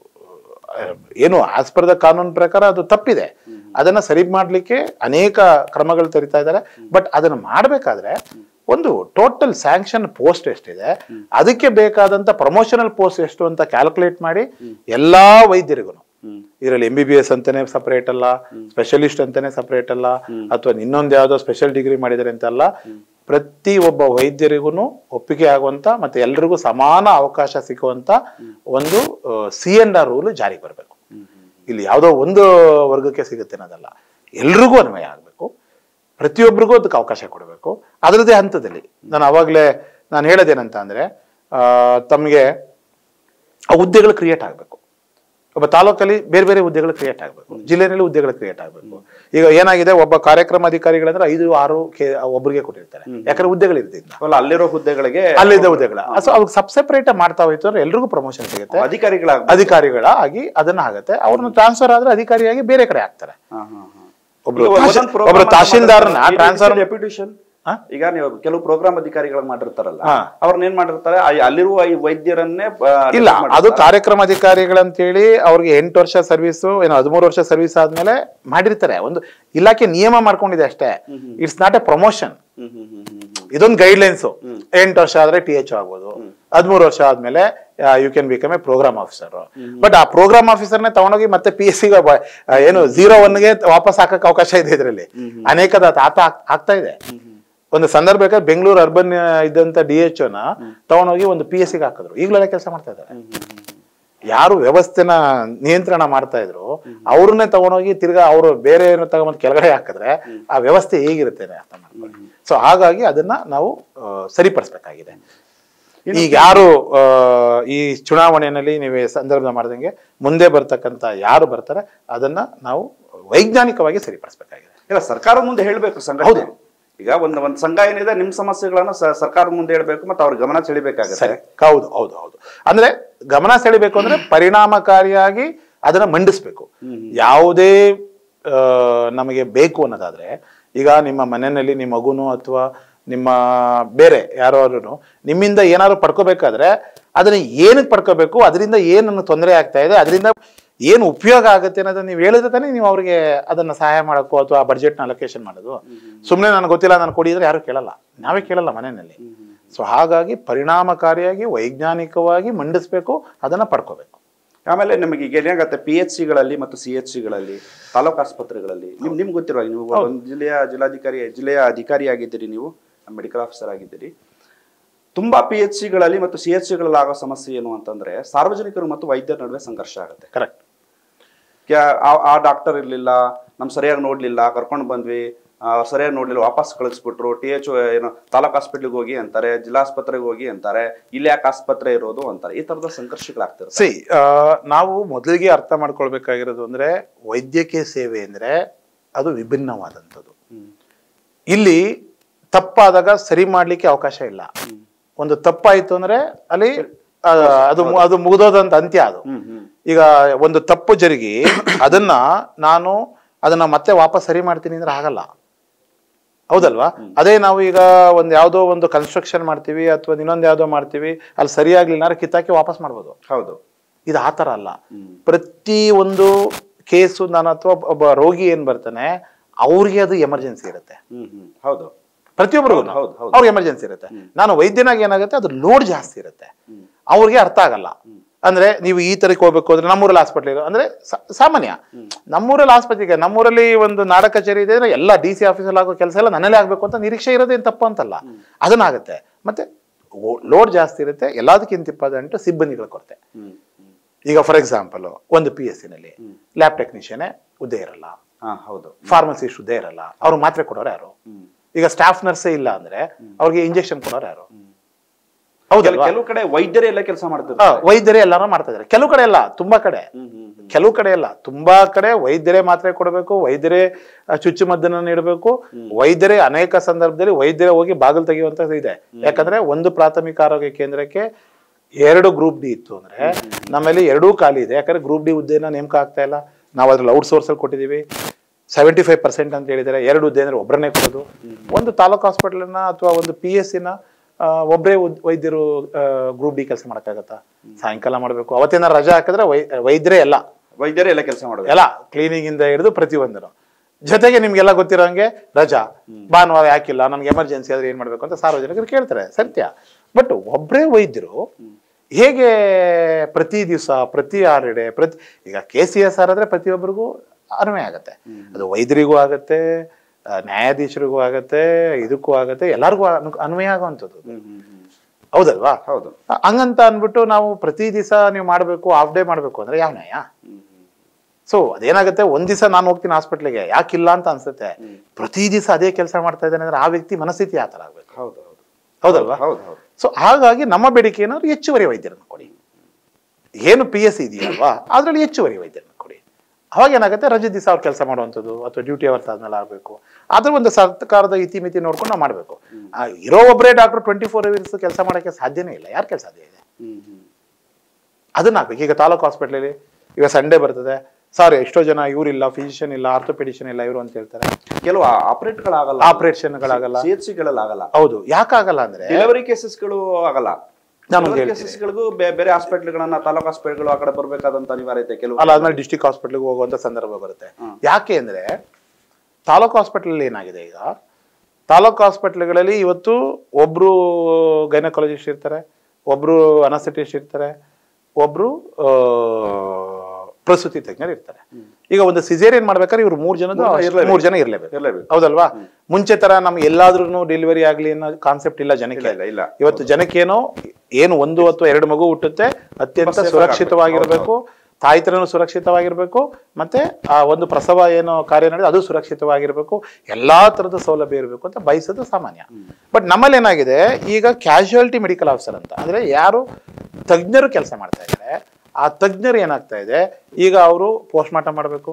ಆ, ಏನು ಆಸ್ ಪರ್ ದ ಕಾನೂನು ಪ್ರಕಾರ ಅದು ತಪ್ಪಿದೆ ಅದನ್ನ ಸರಿ ಮಾಡ್ಲಿಕ್ಕೆ ಅನೇಕ ಕ್ರಮಗಳು ತೆರಿತಾ ಇದ್ದಾರೆ ಬಟ್ ಅದನ್ನ ಮಾಡ್ಬೇಕಾದ್ರೆ ಒಂದು ಟೋಟಲ್ ಸ್ಯಾಂಕ್ಷನ್ ಪೋಸ್ಟ್ ಎಷ್ಟಿದೆ ಅದಕ್ಕೆ ಬೇಕಾದಂತ ಪ್ರಮೋಷನಲ್ ಪೋಸ್ಟ್ ಎಷ್ಟು ಅಂತ ಕ್ಯಾಲ್ಕುಲೇಟ್ ಮಾಡಿ ಎಲ್ಲಾ ವೈದ್ಯರಿಗೂ ಹ್ಮ್ ಇದರಲ್ಲಿ ಎಂ ಬಿ ಬಿ ಎಸ್ ಅಂತಾನೆ ಸಪರೇಟ್ ಅಲ್ಲ ಸ್ಪೆಷಲಿಸ್ಟ್ ಅಂತಾನೆ ಸಪರೇಟ್ ಅಲ್ಲ ಅಥವಾ ಇನ್ನೊಂದು ಯಾವ್ದೋ ಸ್ಪೆಷಲ್ ಡಿಗ್ರಿ ಮಾಡಿದ್ದಾರೆ ಅಂತ ಅಲ್ಲ ಪ್ರತಿ ಒಬ್ಬ ವೈದ್ಯರಿಗೂ ಒಪ್ಪಿಗೆ ಆಗುವಂತ ಮತ್ತೆ ಎಲ್ರಿಗೂ ಸಮಾನ ಅವಕಾಶ ಸಿಗುವಂತ ಒಂದು ಸಿ ಎನ್ ಆರ್ ರೂಲ್ ಜಾರಿಗೆ ಬರಬೇಕು ಇಲ್ಲಿ ಯಾವುದೋ ಒಂದು ವರ್ಗಕ್ಕೆ ಸಿಗುತ್ತೆ ಅನ್ನೋದಲ್ಲ ಎಲ್ರಿಗೂ ಅನ್ವಯ ಆಗಬೇಕು ಪ್ರತಿಯೊಬ್ಬರಿಗೂ ಅದಕ್ಕೆ ಅವಕಾಶ ಕೊಡಬೇಕು ಅದರದ್ದೇ ಹಂತದಲ್ಲಿ ನಾನು ಅವಾಗಲೇ ನಾನು ಹೇಳೋದೇನಂತ ಅಂದ್ರೆ ಆ, ತಮಗೆ ಆ ಹುದ್ದೆಗಳು ಕ್ರಿಯೇಟ್ ಆಗಬೇಕು ಒಬ್ಬ ತಾಲೂಕಲ್ಲಿ ಬೇರೆ ಬೇರೆ ಹುದ್ದೆಗಳು ಕ್ರಿಯೇಟ್ ಆಗಬೇಕು ಜಿಲ್ಲೆಯಲ್ಲಿ ಹುದ್ದೆಗಳು ಕ್ರಿಯೇಟ್ ಆಗಬೇಕು ಈಗ ಏನಾಗಿದೆ ಒಬ್ಬ ಕಾರ್ಯಕ್ರಮ ಅಧಿಕಾರಿಗಳಂದ್ರೆ ಐದು ಆರು ಕೆ ಒಬ್ಬರಿಗೆ ಕೊಟ್ಟಿರ್ತಾರೆ ಯಾಕಂದ್ರೆ ಹುದ್ದೆಗಳು ಇರ್ತಿದ್ದ ಅಲ್ಲ ಅಲ್ಲಿರೋ ಹುದ್ದೆಗಳಿಗೆ ಅಲ್ಲಿದ್ದ ಹುದ್ದೆಗಳ ಸೊ ಅವ್ರಿಗೆ ಸಬ್ ಸೆಪರೇಟ್ ಮಾಡ್ತಾ ಹೋಯ್ತು ಅಂದ್ರೆ ಎಲ್ರಿಗೂ ಪ್ರಮೋಷನ್ ಸಿಗುತ್ತೆ ಅಧಿಕಾರಿಗಳ ಅಧಿಕಾರಿಗಳ ಆಗಿ ಅದನ್ನ ಆಗುತ್ತೆ ಅವ್ರನ್ನ ಟ್ರಾನ್ಸ್ಫರ್ ಆದ್ರೆ ಅಧಿಕಾರಿಯಾಗಿ ಬೇರೆ ಕಡೆ ಆಗ್ತಾರೆ ಒಬ್ರು ತಹಶೀಲ್- ಒಬ್ರು ತಹಶೀಲ್ದಾರ್ನ ಟ್ರಾನ್ಸ್ಫರ್ ಡೆಪ್ಯೂಟೇಷನ್ ಹಾ? ಈಗ ನೀವು ಕೆಲವು ಪ್ರೋಗ್ರಾಮ್ ಅಧಿಕಾರಿಗಳನ್ನ ಮಾಡಿರ್ತಾರಲ್ಲ ಹಾ. ಅವ್ರನ್ನ ಏನ್ ಮಾಡಿರ್ತಾರೆ ಆ- ಅಲ್ಲಿರುವ ಈ ವೈದ್ಯರನ್ನೇ ಆ, ಇಲ್ಲ defend ಅದು ಮಾಡಿರ್ತಾರೆ. ಕಾರ್ಯಕ್ರಮ ಅಧಿಕಾರಿಗಳಂತೇಳಿ ಅವ್ರಿಗೆ ಎಂಟು ವರ್ಷ ಸರ್ವಿಸು ಏನೋ ಹದಿಮೂರು ವರ್ಷ ಸರ್ವಿಸ್ ಆದ್ಮೇಲೆ ಮಾಡಿರ್ತಾರೆ ಒಂದು ಇಲಾಖೆ ನಿಯಮ ಮಾಡ್ಕೊಂಡಿದೆ ಅಷ್ಟೇ ಇಟ್ಸ್ ನಾಟ್ ಎ ಪ್ರಮೋಷನ್ ಹ್ಮ್ ಹ್ಮ್ ಹ್ಮ್ ಹ್ಮ್ ಹ್ಮ್. ಇದೊಂದು ಗೈಡ್ಲೈನ್ಸ್ ಎಂಟು ವರ್ಷ ಆದ್ರೆ ಟಿ ಎಚ್ ಆಗ್ಬೋದು ಹದಿಮೂರು ವರ್ಷ ಆದ್ಮೇಲೆ you can become a program officer but ಆ ಪ್ರೋಗ್ರಾಮ್ ಆಫೀಸರ್ನೇ ತಗೊಂಡೋಗಿ ಮತ್ತೆ ಪಿ ಎಸ್ ಸಿಗೆ ಏನು ಝೀರೋ ಒನ್ಗೆ ವಾಪಸ್ ಹಾಕಕ್ ಅವಕಾಶ ಇದೆ ಇದರಲ್ಲಿ ಅನೇಕದ ಆತ ಆಗ್- ಆಗ್ತಾ ಇದೆ ಒಂದು ಸಂದರ್ಭ ಬೇಕಾದ್ರೆ ಬೆಂಗಳೂರು ಅರ್ಬನ್ ಇದ್ದಂತ ಡಿ ಎಚ್ ನ ತಗೊಂಡೋಗಿ ಒಂದು ಪಿ ಎಸ್ ಸಿಗೆ ಹಾಕಿದ್ರು ಈಗಲೆಲ್ಲ ಕೆಲಸ ಮಾಡ್ತಾ ಇದ್ದಾರೆ ಯಾರು ವ್ಯವಸ್ಥೆನ ನಿಯಂತ್ರಣ ಮಾಡ್ತಾ ಇದ್ರು ಅವ್ರನ್ನೇ ತಗೊಂಡೋಗಿ ತಿರ್ಗಾ ಅವರು ಬೇರೆ ಏನೋ ತಗೊಂಡ್ ಕೆಳಗಡೆ ಹಾಕಿದ್ರೆ ಆ ವ್ಯವಸ್ಥೆ ಹೇಗಿರುತ್ತೆ ಅರ್ಥ ಮಾಡ್ಕೊಳ್ಳಿ ಸೊ ಹಾಗಾಗಿ ಅದನ್ನ ನಾವು ಆ, ಸರಿಪಡಿಸ್ಬೇಕಾಗಿದೆ ಈಗ ಯಾರು ಆ, ಈ ಚುನಾವಣೆಯಲ್ಲಿ ನೀವು ಈ ಸಂದರ್ಭ ಮಾಡ್ದಂಗೆ ಮುಂದೆ ಬರ್ತಕ್ಕಂಥ ಯಾರು ಬರ್ತಾರೆ ಅದನ್ನ ನಾವು ವೈಜ್ಞಾನಿಕವಾಗಿ ಸರಿಪಡಿಸ್ಬೇಕಾಗಿದೆ ಇಲ್ಲ ಸರ್ಕಾರದ ಮುಂದೆ ಹೇಳ್ಬೇಕು ಸಂಘಟನೆ ಈಗ ಒಂದು ಒಂದ್ ಸಂಘ ಏನಿದೆ ನಿಮ್ ಸಮಸ್ಯೆಗಳನ್ನ ಸ- ಸರ್ಕಾರದ ಮುಂದೆ ಹೇಳ್ಬೇಕು ಮತ್ತೆ ಅವ್ರ ಗಮನ ಸೆಳಿಬೇಕಾಗತ್ತೆ ಸರಿ ಹೌದು ಹೌದು ಹೌದು ಅಂದ್ರೆ ಗಮನ ಸೆಳಿಬೇಕು ಅಂದ್ರೆ ಪರಿಣಾಮಕಾರಿಯಾಗಿ ಅದನ್ನ ಮಂಡಿಸ್ಬೇಕು ಯಾವುದೇ ಆ, ನಮಗೆ ಬೇಕು ಅನ್ನೋದಾದ್ರೆ ಈಗ ನಿಮ್ಮ ಮನೆಯಲ್ಲಿ ನಿಮ್ಮ ಮಗುನು ಅಥವಾ ನಿಮ್ಮ ಬೇರೆ ಯಾರು ನಿಮ್ಮಿಂದ ಏನಾದ್ರು ಪಡ್ಕೋಬೇಕಾದ್ರೆ ಅದನ್ನ ಏನಕ್ಕೆ ಪಡ್ಕೋಬೇಕು ಅದರಿಂದ ಏನು ತೊಂದರೆ ಆಗ್ತಾ ಇದೆ ಅದರಿಂದ ಏನು ಉಪಯೋಗ ಆಗುತ್ತೆ ಅನ್ನೋದನ್ನ ನೀವು ಹೇಳಿದ್ರೆ ತಾನೇ ನೀವು ಅವ್ರಿಗೆ ಅದನ್ನ ಸಹಾಯ ಮಾಡೋಕ್ಕೋ ಅಥವಾ ಬಡ್ಜೆಟ್ನ ಅಲೋಕೇಶನ್ ಮಾಡೋದು ಸುಮ್ಮನೆ ನನಗೆ ಗೊತ್ತಿಲ್ಲ ನಾನು ಕೊಡಿದ್ರೆ ಯಾರು ಕೇಳಲ್ಲ ನಾವೇ ಕೇಳಲ್ಲ ಮನೆಯಲ್ಲಿ ಸೊ ಹಾಗಾಗಿ ಪರಿಣಾಮಕಾರಿಯಾಗಿ ವೈಜ್ಞಾನಿಕವಾಗಿ ಮಂಡಿಸ್ಬೇಕು ಅದನ್ನ ಪಡ್ಕೋಬೇಕು ಆಮೇಲೆ ನಿಮಗೆ ಈಗ ಏನಾಗತ್ತೆ ಪಿ ಎಚ್ ಸಿಗಳಲ್ಲಿ ಮತ್ತು ಸಿ ಎಚ್ ಸಿಗಳಲ್ಲಿ ತಾಲೂಕು ಆಸ್ಪತ್ರೆಗಳಲ್ಲಿ ನಿಮ್ ನಿಮ್ಗೆ ಗೊತ್ತಿರುವ ಹಾಗೆ ನೀವು ಒಂದು ಜಿಲ್ಲೆಯ ಜಿಲ್ಲಾಧಿಕಾರಿ ಜಿಲ್ಲೆಯ ಅಧಿಕಾರಿ ಆಗಿದ್ದೀರಿ ನೀವು ಮೆಡಿಕಲ್ ಆಫೀಸರ್ ಆಗಿದ್ದೀರಿ ತುಂಬಾ ಪಿ ಎಚ್ ಸಿಗಳಲ್ಲಿ ಮತ್ತು ಸಿ ಎಚ್ ಸಿಗಳಲ್ಲಿ ಆಗೋ ಸಮಸ್ಯೆ ಏನು ಅಂತಂದ್ರೆ ಸಾರ್ವಜನಿಕರು ಮತ್ತು ವೈದ್ಯರ ನಡುವೆ ಸಂಘರ್ಷ ಆಗುತ್ತೆ ಕರೆಕ್ಟ್ ಕ್ಯಾ- ಆ- ಆ ಡಾಕ್ಟರ್ ಇರ್ಲಿಲ್ಲ ನಮ್ ಸರಿಯಾಗಿ ನೋಡ್ಲಿಲ್ಲ ಕರ್ಕೊಂಡು ಬಂದ್ವಿ ಆ, ಸರಿಯಾಗಿ ನೋಡ್ಲಿಲ್ಲ ವಾಪಸ್ ಕಳಿಸ್ಬಿಟ್ರು ಟಿ ಎಚ್ ಏನು ತಾಲೂಕ್ ಹಾಸ್ಪಿಟ್ಲಿಗೆ ಹೋಗಿ ಅಂತಾರೆ ಜಿಲ್ಲಾಸ್ಪತ್ರೆಗೆ ಹೋಗಿ ಅಂತಾರೆ ಇಲ್ಲಿ ಯಾಕೆ ಆಸ್ಪತ್ರೆ ಇರೋದು ಅಂತಾರೆ ಈ ತರದ ಸಂಘರ್ಷಗಳಾಗ್ತಿರುತ್ತೆ ಸಿ ನಾವು ಮೊದಲಿಗೆ ಅರ್ಥ ಮಾಡ್ಕೊಳ್ಬೇಕಾಗಿರೋದು ಅಂದ್ರೆ ವೈದ್ಯಕೀಯ ಸೇವೆ ಅಂದ್ರೆ ಅದು ವಿಭಿನ್ನವಾದಂಥದ್ದು ಇಲ್ಲಿ ತಪ್ಪಾದಾಗ ಸರಿ ಮಾಡ್ಲಿಕ್ಕೆ ಅವಕಾಶ ಇಲ್ಲ ಒಂದು ತಪ್ಪಾಯ್ತು ಅಂದ್ರೆ ಅಲ್ಲಿ ಆ, ಅದು ಮು- ಅದು ಮುಗಿದೋದಂತ ಅಂತ್ಯ ಅದು ಹ್ಮ್ ಹ್ಮ್ ಈಗ ಒಂದು ತಪ್ಪು ಜರುಗಿ ಅದನ್ನ ನಾನು ಅದನ್ನ ಮತ್ತೆ ವಾಪಸ್ ಸರಿ ಮಾಡ್ತೀನಿ ಅಂದ್ರೆ ಆಗಲ್ಲ ಹೌದಲ್ವಾ ಅದೇ ನಾವು ಈಗ ಒಂದ್ ಯಾವ್ದೋ ಒಂದು ಕನ್ಸ್ಟ್ರಕ್ಷನ್ ಮಾಡ್ತೀವಿ ಅಥವಾ ಇನ್ನೊಂದ್ ಯಾವ್ದೋ ಮಾಡ್ತೀವಿ ಅಲ್ಲಿ ಸರಿಯಾಗ್ಲಿಲ್ಲ ಅಂದ್ರೆ ಕಿತ್ತಾಕಿ ವಾಪಸ್ ಮಾಡ್ಬೋದು ಹೌದು ಇದು ಆ ಥರ ಅಲ್ಲ ಪ್ರತಿ ಒಂದು ಕೇಸು ನಾನು ಅಥವಾ ಒಬ್ಬ ರೋಗಿ ಏನ್ ಬರ್ತಾನೆ ಅವ್ರಿಗೆ ಅದು ಎಮರ್ಜೆನ್ಸಿ ಇರುತ್ತೆ ಹ್ಮ್ ಹ್ಮ್ ಹೌದು ಪ್ರತಿಯೊಬ್ಬರಿಗೂ ಹೌದು, ಹೌದು, ಹೌದು. ಅವ್ರಿಗೆ ಎಮರ್ಜೆನ್ಸಿ ಇರುತ್ತೆ ನಾನು ವೈದ್ಯನಾಗಿ ಏನಾಗುತ್ತೆ ಅದು ಲೋಡ್ ಜಾಸ್ತಿ ಇರುತ್ತೆ ಅವ್ರಿಗೆ ಅರ್ಥ ಆಗಲ್ಲ ಅಂದ್ರೆ ನೀವು ಈ ತರಕ್ಕೆ ಹೋಗ್ಬೇಕು ಅಂದ್ರೆ ನಮ್ಮೂರಲ್ಲಿ ಹಾಸ್ಪಿಟ್ಲ್ ಇರೋ ಅಂದ್ರೆ ಸಾ- ಸಾಮಾನ್ಯ ನಮ್ಮೂರಲ್ಲಿ ಆಸ್ಪತ್ರೆಗೆ ನಮ್ಮೂರಲ್ಲಿ ಒಂದು ನಾಡ ಕಚೇರಿ ಇದೆ ಅಂದ್ರೆ ಎಲ್ಲ ಡಿ ಸಿ ಆಫೀಸಲ್ಲಿ ಆಗೋ ಕೆಲಸ ಎಲ್ಲ ನನ್ನಲ್ಲೇ ಆಗ್ಬೇಕು ಅಂತ ನಿರೀಕ್ಷೆ ಇರೋದೇನು ತಪ್ಪು ಅಂತಲ್ಲ ಅದನ್ನಾಗುತ್ತೆ ಮತ್ತೆ ಲೋಡ್ ಜಾಸ್ತಿ ಇರುತ್ತೆ ಎಲ್ಲದಕ್ಕಿಂತ ಇಪ್ಪತ್ತೆಂಟು ಸಿಬ್ಬಂದಿಗಳ ಕೊರತೆ ಹ್ಮ್ ಹ್ಮ್ ಈಗ ಫಾರ್ ಎಕ್ಸಾಂಪಲ್ ಒಂದು ಪಿ ಎಸ್ ಸಿನಲ್ಲಿ ಲ್ಯಾಬ್ ಟೆಕ್ನಿಷಿಯನ್ ಹುದ್ದೆ ಇರಲ್ಲ ಹಾ ಹೌದು ಫಾರ್ಮಸಿಸ್ಟ್ ಹುದ್ದೆ ಇರಲ್ಲ ಅವ್ರು ಮಾತ್ರೆ ಕೊಡೋರು ಯಾರು ಈಗ ಸ್ಟಾಫ್ ನರ್ಸೇ ಇಲ್ಲ ಅಂದ್ರೆ ಅವ್ರಿಗೆ ಇಂಜೆಕ್ಷನ್ ಕೊಡೋರು ಯಾರು ಕೆಲ- ಹೌದಲ್ವಾ ಕೆಲವು ಕಡೆ ವೈದ್ಯರೇ ಎಲ್ಲ ಕೆಲಸ ಆ, ಮಾಡ್ತಿರ್ತಾರೆ ವೈದ್ಯರೇ ಎಲ್ಲಾರು ಮಾಡ್ತಾ ಇದಾರೆ ಕೆಲವು ಕಡೆ ಎಲ್ಲ ತುಂಬಾ ಕಡೆ ಹ್ಮ್ ಹ್ಮ್ ಹ್ಮ್. ಕೆಲವು ಕಡೆ ಎಲ್ಲ ತುಂಬಾ ಕಡೆ ವೈದ್ಯರೇ ಮಾತ್ರೆ ಕೊಡಬೇಕು ವೈದ್ಯರೇ ಆ, ಚುಚ್ಚುಮದ್ದನ್ನ ನೀಡಬೇಕು ವೈದ್ಯರೇ ಅನೇಕ ಸಂದರ್ಭದಲ್ಲಿ ವೈದ್ಯರೇ ಹೋಗಿ ಬಾಗಿಲು ತೆಗೆಯುವಂತದ್ದು ಇದೆ ಯಾಕಂದ್ರೆ ಒಂದು ಪ್ರಾಥಮಿಕ ಆರೋಗ್ಯ ಕೇಂದ್ರಕ್ಕೆ ಎರಡು ಗ್ರೂಪ್ ಡಿ ಇತ್ತು ಅಂದ್ರೆ ನಮ್ಮಲ್ಲಿ ಎರಡೂ ಖಾಲಿ ಇದೆ ಯಾಕಂದ್ರೆ ಗ್ರೂಪ್ ಡಿ ಹುದ್ದೆನ ನೇಮಕ ಆಗ್ತಾ ಇಲ್ಲ ನಾವು ಅದ್ರಲ್ಲಿ ಔಟ್ ಸೋರ್ಸ್ ಅಲ್ಲಿ ಕೊಟ್ಟಿದ್ದೀವಿ ಸೆವೆಂಟಿ ಫೈವ್ ಪರ್ಸೆಂಟ್ ಅಂತ ಹೇಳಿದ್ದಾರೆ ಎರಡು ಹುದ್ದೆ ಅಂದ್ರೆ ಒಬ್ಬರನ್ನೇ ಕೊಡೋದು ಒಂದು ತಾಲೂಕು ಹಾಸ್ಪಿಟಲ್ನ ಅಥವಾ ಒಂದು ಪಿ ಎಸ್ ಸಿನ ಒಬ್ಬರೇ ವೈದ್ಯರು ಗ್ರೂಪ್ ಡಿ ಕೆಲಸ ಮಾಡೋಕ್ಕಾಗತ್ತಾ ಸಾಯಂಕಾಲ ಮಾಡಬೇಕು ಅವತ್ತೇನ ರಜಾ ಹಾಕಿದ್ರೆ ವೈ ವೈದ್ಯರೇ ಎಲ್ಲ ವೈದ್ಯರೇ ಎಲ್ಲ ಕೆಲಸ ಮಾಡಬೇಕು ಎಲ್ಲ ಕ್ಲೀನಿಂಗ್ ಇಂದ ಹಿಡಿದು ಪ್ರತಿಯೊಂದನು ಜೊತೆಗೆ ನಿಮ್ಗೆಲ್ಲ ಗೊತ್ತಿರೋಂಗೆ ರಜಾ ಭಾನುವಾರ ಯಾಕಿಲ್ಲ ನಮ್ಗೆ ಎಮರ್ಜೆನ್ಸಿ ಆದ್ರೆ ಏನ್ ಮಾಡ್ಬೇಕು ಅಂತ ಸಾರ್ವಜನಿಕರು ಕೇಳ್ತಾರೆ ಸತ್ಯ ಬಟ್ ಒಬ್ಬರೇ ವೈದ್ಯರು ಹೇಗೆ ಪ್ರತಿ ದಿವಸ ಪ್ರತಿ ಆರ್ಡೆ ಪ್ರತಿ ಈಗ ಕೆ ಸಿ ಎಸ್ ಆರ್ ಆದ್ರೆ ಪ್ರತಿಯೊಬ್ಬರಿಗೂ ಅನ್ವಯ ಆಗತ್ತೆ ಅದು ವೈದ್ಯರಿಗೂ ಆಗತ್ತೆ ಆ, ನ್ಯಾಯಾಧೀಶರಿಗೂ ಆಗತ್ತೆ ಇದಕ್ಕೂ ಆಗತ್ತೆ ಎಲ್ಲರಿಗೂ ಅನು- ಅನ್ವಯ ಆಗುವಂಥದ್ದು ಹ್ಮ್ ಹ್ಮ್ ಹ್ಮ್. ಹೌದಲ್ವಾ ಹೌದು ಆ, ಹಂಗಂತ ಅಂದ್ಬಿಟ್ಟು ನಾವು ಪ್ರತಿ ದಿವಸ ನೀವು ಮಾಡಬೇಕು ಹಾಫ್ ಡೇ ಮಾಡಬೇಕು ಅಂದ್ರೆ ಯಾವ ನ್ಯಾಯ ಸೊ ಅದೇನಾಗುತ್ತೆ ಒಂದ್ ದಿವಸ ನಾನು ಹೋಗ್ತೀನಿ ಹಾಸ್ಪಿಟ್ಲಿಗೆ ಯಾಕಿಲ್ಲ ಅಂತ ಅನ್ಸುತ್ತೆ ಪ್ರತಿ ದಿವಸ ಅದೇ ಕೆಲಸ ಮಾಡ್ತಾ ಇದ್ದಾನೆ ಅಂದ್ರೆ ಆ ವ್ಯಕ್ತಿ ಮನಸ್ಥಿತಿ ಆ ಥರ ಆಗ್ಬೇಕು ಹೌದು ಹೌದು ಹೌದಲ್ವಾ ಹೌದು ಹೌದು ಸೊ ಹಾಗಾಗಿ ನಮ್ಮ ಬೇಡಿಕೆ ಏನಾದ್ರು ಹೆಚ್ಚುವರಿ ವೈದ್ಯರನ್ನು ಕೊಡಿ ಏನು ಪಿ ಎಸ್ ಇದೆಯಲ್ವಾ ಅದರಲ್ಲಿ ಹೆಚ್ಚುವರಿ ವೈದ್ಯರನ್ನ ಕೊಡಿ ಅವಾಗ ಏನಾಗುತ್ತೆ ರಜೆ ದಿವಸ ಅವ್ರು ಕೆಲಸ ಮಾಡುವಂಥದ್ದು ಅಥವಾ ಡ್ಯೂಟಿ ಅವರ್ಸ್ ಆದ್ಮೇಲೆ ಆಗಬೇಕು ಅದ್ರ ಒಂದು ಸರ್ಕಾರದ ಇತಿಮಿತಿ ನೋಡ್ಕೊಂಡು ನಾವು ಮಾಡಬೇಕು ಇರೋ ಒಬ್ಬರೇ ಡಾಕ್ಟರ್ ಟ್ವೆಂಟಿ ಫೋರ್ ಅವರ್ಸ್ ಕೆಲಸ ಮಾಡೋಕ್ಕೆ ಸಾಧ್ಯನೇ ಇಲ್ಲ ಯಾರು ಕೆಲಸ ಸಾಧ್ಯ ಇದೆ ಹ್ಮ್ ಹ್ಮ್ ಅದನ್ನ ಹಾಕ್ಬೇಕು ಈಗ ತಾಲೂಕು ಹಾಸ್ಪಿಟ್ಲಲ್ಲಿ ಈಗ ಸಂಡೇ ಬರ್ತದೆ ಸಾರಿ ಎಷ್ಟೋ ಜನ ಇವರಿಲ್ಲ ಫಿಸಿಷಿಯನ್ ಇಲ್ಲ ಆರ್ಥೋಪೆಡಿಷನ್ ಇಲ್ಲ ಇವರು ಅಂತ ಹೇಳ್ತಾರೆ ಕೆಲವು ಆಪರೇಟ್ಗಳಾಗಲ್ಲ ಆಪರೇಷನ್ಗಳಾಗಲ್ಲ ಸಿ ಎಚ್ ಸಿಗಳಲ್ಲಿ ಆಗಲ್ಲ ಹೌದು ಯಾಕಾಗಲ್ಲ ಅಂದ್ರೆ ಡೆಲಿವರಿ ಕೇಸಸ್ಗಳು ಆಗಲ್ಲ ನಾನು ಒಂದು ಡೆಲಿವರಿ ಹೇಳ್ತೀನಿ. ಕೇಸಸ್ಗಳಿಗೂ ಬೇರೆ ಹಾಸ್ಪಿಟ್ಲ್ಗಳನ್ನ ತಾಲೂಕು ಹಾಸ್ಪಿಟ್ಲ್ಗಳು ಆ ಕಡೆ ಬರ್ಬೇಕಾದಂತ ಅನಿವಾರ್ಯತೆ ಕೆಲವು ಅದಾದ್ಮೇಲೆ ಡಿಸ್ಟಿಕ್ ಹಾಸ್ಪಿಟ್ಲಿಗೆ ಹೋಗುವಂತ ಸಂದರ್ಭ ಬರುತ್ತೆ ಯಾಕೆ ಅಂದ್ರೆ ತಾಲೂಕು ಹಾಸ್ಪಿಟಲ್ ಏನಾಗಿದೆ ಈಗ ತಾಲೂಕು ಹಾಸ್ಪಿಟ್ಲ್ಗಳಲ್ಲಿ ಇವತ್ತು ಒಬ್ರು ಗೈನಕಾಲಜಿಸ್ಟ್ ಇರ್ತಾರೆ ಒಬ್ರು ಅನಸ್ಥೆಟಿಸ್ಟ್ ಇರ್ತಾರೆ ಒಬ್ರು ಆ, ಪ್ರಸೂತಿ ತಜ್ಞರು ಇರ್ತಾರೆ ಈಗ ಒಂದು ಸಿಸೇರಿಯನ್ ಮಾಡ್ಬೇಕಾದ್ರೆ ಇವ್ರು ಮೂರ್ ಜನದ ಮೂರ್ ಜನ ಇರ್ಲೇಬೇಕು. ಮೂರ್ ಜನ ಇರ್ಲೇಬೇಕು ಇರ್ಲೇಬೇಕು. ಹೌದಲ್ವಾ ಮುಂಚೆ ತರ ನಮ್ಗೆ ಎಲ್ಲಾದ್ರೂ ಡೆಲಿವರಿ ಆಗ್ಲಿ ಅನ್ನೋ ಕಾನ್ಸೆಪ್ಟ್ ಇಲ್ಲ ಜನಕ್ಕೆ ಇಲ್ಲ, ಇಲ್ಲ, ಇಲ್ಲ. ಇವತ್ತು ಜನಕ್ಕೇನೋ ಏನು ಒಂದು ಅಥವಾ ಎರಡು ಮಗು ಹುಟ್ಟುತ್ತೆ ಅತ್ಯಂತ safe ಆಗಿ ಸುರಕ್ಷಿತವಾಗಿರ್ಬೇಕು ತಾಯ್ತನೂ ಸುರಕ್ಷಿತವಾಗಿರ್ಬೇಕು ಮತ್ತೆ ಆ ಒಂದು ಪ್ರಸವ ಏನು ಕಾರ್ಯ ನಡೆದು ಅದು ಸುರಕ್ಷಿತವಾಗಿರ್ಬೇಕು ಎಲ್ಲಾ ತರದ ಸೌಲಭ್ಯ ಇರಬೇಕು ಅಂತ ಬಯಸೋದು ಸಾಮಾನ್ಯ ಬಟ್ ನಮ್ಮಲ್ಲಿ ಏನಾಗಿದೆ ಈಗ ಕ್ಯಾಶುಯಾಲಿಟಿ ಮೆಡಿಕಲ್ ಆಫೀಸರ್ ಅಂತ ಅಂದ್ರೆ ಯಾರು ತಜ್ಞರು ಕೆಲಸ ಮಾಡ್ತಾ ಇದ್ದಾರೆ ಆ ತಜ್ಞರು ಏನಾಗ್ತಾ ಇದೆ ಈಗ ಅವರು ಪೋಸ್ಟ್ ಮಾರ್ಟಮ್ ಮಾಡಬೇಕು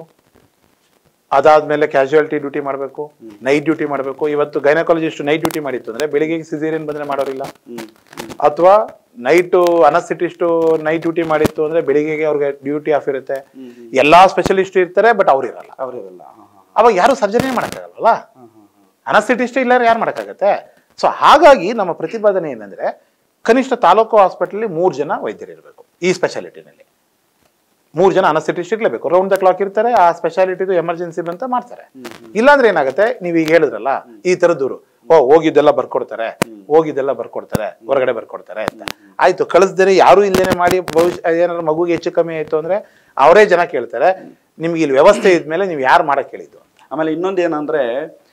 ಅದಾದ್ಮೇಲೆ ಕ್ಯಾಶುಯಾಲಿಟಿ ಡ್ಯೂಟಿ ಮಾಡಬೇಕು ನೈಟ್ ಡ್ಯೂಟಿ ಮಾಡಬೇಕು ಇವತ್ತು ಗೈನಕಾಲಜಿಸ್ಟ್ ನೈಟ್ ಡ್ಯೂಟಿ ಮಾಡಿತ್ತು ಅಂದ್ರೆ ಬೆಳಿಗ್ಗೆ ಸಿಸೇರಿಯನ್ ಬಂದ್ರೆ ಮಾಡೋರಿಲ್ಲ ಹ್ಮ್ ಅಥವಾ ನೈಟ್ ಅನಸ್ಥಿಟಿಸ್ಟ್ ನೈಟ್ ಡ್ಯೂಟಿ ಮಾಡಿತ್ತು ಅಂದ್ರೆ ಬೆಳಿಗ್ಗೆಗೆ ಅವ್ರಿಗೆ ಡ್ಯೂಟಿ ಆಫ್ ಇರುತ್ತೆ ಎಲ್ಲಾ ಸ್ಪೆಷಲಿಸ್ಟ್ ಇರ್ತಾರೆ ಬಟ್ ಅವ್ರು ಇರಲ್ಲ ಅವರಿರಲ್ಲ ಅವಾಗ ಯಾರು ಸರ್ಜರಿ ಮಾಡಕ್ಕಾಗಲ್ವಲ್ಲ ಅನಸ್ಥಿಟಿಸ್ಟ್ ಇಲ್ಲ ಯಾರು ಮಾಡಕ್ಕಾಗತ್ತೆ ಸೊ ಹಾಗಾಗಿ ನಮ್ಮ ಪ್ರತಿಪಾದನೆ ಏನಂದ್ರೆ ಕನಿಷ್ಠ ತಾಲೂಕು ಹಾಸ್ಪಿಟಲ್ ಮೂರು ಜನ ವೈದ್ಯರು ಇರಬೇಕು ಈ ಸ್ಪೆಷಾಲಿಟಿನಲ್ಲಿ ಮೂರು ಜನ ಅನಸ್ಥಿಟಿಸ್ಟ್ ಇರ್ಲೇಬೇಕು ರೌಂಡ್ ದ ಕ್ಲಾಕ್ ಇರ್ತಾರೆ ಆ ಸ್ಪೆಷಾಲಿಟಿದು ಎಮರ್ಜೆನ್ಸಿ ಬಂತ ಮಾಡ್ತಾರೆ ಇಲ್ಲಾಂದ್ರೆ ಏನಾಗುತ್ತೆ ನೀವು ಈಗ ಹೇಳಿದ್ರಲ್ಲ ಈ ತರದೂರು ಓ ಹೋಗಿದ್ದೆಲ್ಲ ಬರ್ಕೊಡ್ತಾರೆ ಹೋಗಿದ್ದೆಲ್ಲ ಬರ್ಕೊಡ್ತಾರೆ ಹೊರಗಡೆ ಬರ್ಕೊಡ್ತಾರೆ ಅಂತ ಆಯ್ತು ಕಳಿಸ್ದೇನೆ ಯಾರು ಇಲ್ದೇನೆ ಮಾಡಿ ಭವಿಷ್ಯ ಏನಾದ್ರು ಮಗುಗೆ ಹೆಚ್ಚು ಕಮ್ಮಿ ಆಯ್ತು ಅಂದ್ರೆ ಅವರೇ ಜನ ಕೇಳ್ತಾರೆ ನಿಮ್ಗೆ ಇಲ್ಲಿ ವ್ಯವಸ್ಥೆ ಇದ್ಮೇಲೆ ನೀವು ಯಾರು ಮಾಡಕ್ ಹೇಳಿದ್ದು ಆಮೇಲೆ ಇನ್ನೊಂದು ಏನಂದ್ರೆ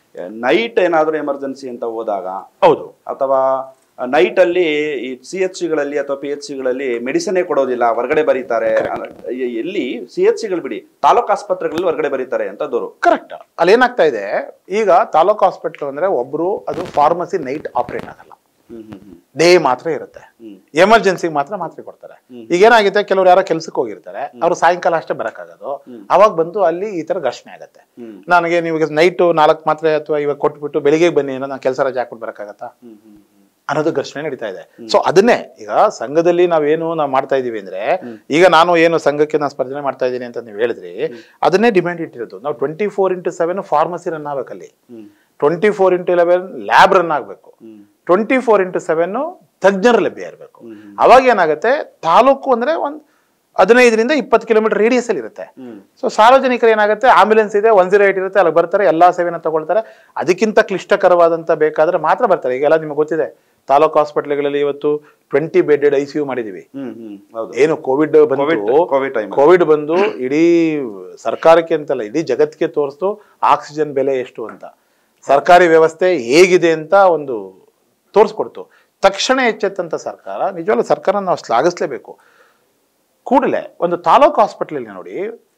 ನೈಟ್ ಏನಾದರೂ ಎಮರ್ಜೆನ್ಸಿ ಅಂತ ಹೋದಾಗ ಹೌದು ಅಥವಾ ನೈಟ್ ಅಲ್ಲಿ ಈ ಸಿ ಎಚ್ ಸಿಗಳಲ್ಲಿ ಅಥವಾ ಪಿ ಎಚ್ ಸಿಗಳಲ್ಲಿ ಮೆಡಿಸನೇ ಕೊಡೋದಿಲ್ಲ ಹೊರಗಡೆ ಬರೀತಾರೆ ಎ- ಎಲ್ಲಿ ಸಿ ಎಚ್ ಸಿಗಳು ಬಿಡಿ ತಾಲೂಕು ಆಸ್ಪತ್ರೆಗಳಲ್ಲಿ ಹೊರಗಡೆ ಬರೀತಾರೆ ಅಂತ ದೂರು ಕರೆಕ್ಟ್ ಅಲ್ಲಿ ಏನಾಗ್ತಾ ಇದೆ ಈಗ ತಾಲೂಕು ಹಾಸ್ಪಿಟಲ್ ಅಂದ್ರೆ ಒಬ್ರು ಅದು ಫಾರ್ಮಸಿ ನೈಟ್ ಆಪರೇಟ್ ಆಗಲ್ಲ ಹ್ಮ್ ಹ್ಮ್ ಹ್ಮ್ ಡೇ ಮಾತ್ರ ಇರುತ್ತೆ ಹ್ಮ್. ಎಮರ್ಜೆನ್ಸಿಗೆ ಮಾತ್ರ ಮಾತ್ರೆ ಕೊಡ್ತಾರೆ ಈಗ ಏನಾಗುತ್ತೆ ಕೆಲವ್ರು ಯಾರೋ ಕೆಲ್ಸಕ್ಕೆ ಹೋಗಿರ್ತಾರೆ ಅವ್ರು ಸಾಯಂಕಾಲ ಅಷ್ಟೇ ಬರಕ್ಕಾಗೋದು ಅವಾಗ ಬಂದು ಅಲ್ಲಿ ಈ ತರ ಘರ್ಷಣೆ ಆಗುತ್ತೆ ಹ್ಮ್. ನನಗೆ ನೀವು ನೈಟ್ ನಾಲ್ಕು ಮಾತ್ರೆ ಅಥವಾ ಇವಾಗ ಕೊಟ್ಬಿಟ್ಟು ಬೆಳಿಗ್ಗೆ ಬನ್ನಿ ಅನ್ನೋ ನಾನು ಕೆಲಸ ರಜೆ ಹಾಕ್ಬಿಟ್ಟು ಬರಕ್ಕಾಗತ್ತಾ ಹ್ಮ್ ಹ್ಮ್ ಹ್ಮ್ ಅನ್ನೋದು ಘರ್ಷಣೆ ನಡೀತಾ ಇದೆ ಸೊ ಅದನ್ನೇ ಈಗ ಸಂಘದಲ್ಲಿ ನಾವೇನು ನಾವು ಮಾಡ್ತಾ ಇದೀವಿ ಅಂದ್ರೆ ಈಗ ನಾನು ಏನು ಸಂಘಕ್ಕೆ ನಾನು ಸ್ಪರ್ಧೆ ಮಾಡ್ತಾ ಇದ್ದೀನಿ ಅಂತ ನೀವು ಹೇಳಿದ್ರಿ ಅದನ್ನೇ ಡಿಮ್ಯಾಂಡ್ ಇಟ್ಟಿರೋದು ನಾವು twenty four into seven pharmacy run ಆಗ್ಬೇಕಲ್ಲಿ ಹ್ಮ್ twenty four into eleven lab run ಆಗಬೇಕು ಹ್ಮ್ ಟ್ವೆಂಟಿ ಫೋರ್ ಇಂಟು ಸೆವೆನ್ ತಜ್ಞರ ಲಭ್ಯ ಇರಬೇಕು ಅವಾಗ ಏನಾಗುತ್ತೆ ತಾಲೂಕು ಅಂದ್ರೆ ಒಂದು ಹದಿನೈದರಿಂದ ಇಪ್ಪತ್ತು ಕಿಲೋಮೀಟರ್ ರೇಡಿಯಸ್ ಅಲ್ಲಿ ಇರುತ್ತೆ ಹ್ಮ್ ಸೊ ಸಾರ್ವಜನಿಕರು ಏನಾಗುತ್ತೆ ಆಂಬ್ಯುಲೆನ್ಸ್ ಇದೆ ಒನ್ ಜೀರೋ ಏಟ್ ಇರುತ್ತೆ ಅಲ್ಲಿ ಬರ್ತಾರೆ ಎಲ್ಲಾ ಸೇವೆನ ತಗೊಳ್ತಾರೆ ಅದಕ್ಕಿಂತ ಕ್ಲಿಷ್ಟಕರವಾದಂತ ಬೇಕಾದ್ರೆ ಮಾತ್ರ ಬರ್ತಾರೆ ಈಗೆಲ್ಲ ನಿಮ್ಗೆ ಗೊತ್ತಿದೆ ತಾಲೂಕು ಹಾಸ್ಪಿಟ್ಲ್ಗಳಲ್ಲಿ ಇವತ್ತು twenty bedded I C U ಮಾಡಿದೀವಿ ಹ್ಮ್ ಹ್ಮ್ ಹೌದು ಏನು ಕೋವಿಡ್ ಬಂದು ಕೋವಿಡ್ ಕೋವಿಡ್ ಟೈಮ್ ಕೋವಿಡ್ ಬಂದು ಇಡೀ ಸರ್ಕಾರಕ್ಕೆ ಅಂತಲ್ಲ ಇಡೀ ಜಗತ್ತಿಗೆ ತೋರಿಸ್ತು ಆಕ್ಸಿಜನ್ ಬೆಲೆ ಎಷ್ಟು ಅಂತ ಸರ್ಕಾರಿ ವ್ಯವಸ್ಥೆ ಹೇಗಿದೆ ಅಂತ ಒಂದು ತೋರಿಸ್ಕೊಡ್ತು ತಕ್ಷಣ ಎಚ್ಚೆತ್ತಂತ ಸರ್ಕಾರ ನಿಜವಾಗ್ಲೂ ಸರ್ಕಾರ ನಾವು ಶ್ಲಾಘಿಸ್ಲೇಬೇಕು ಕೂಡಲೇ ಒಂದು ತಾಲೂಕು ಹಾಸ್ಪಿಟಲ್ ನೋಡಿ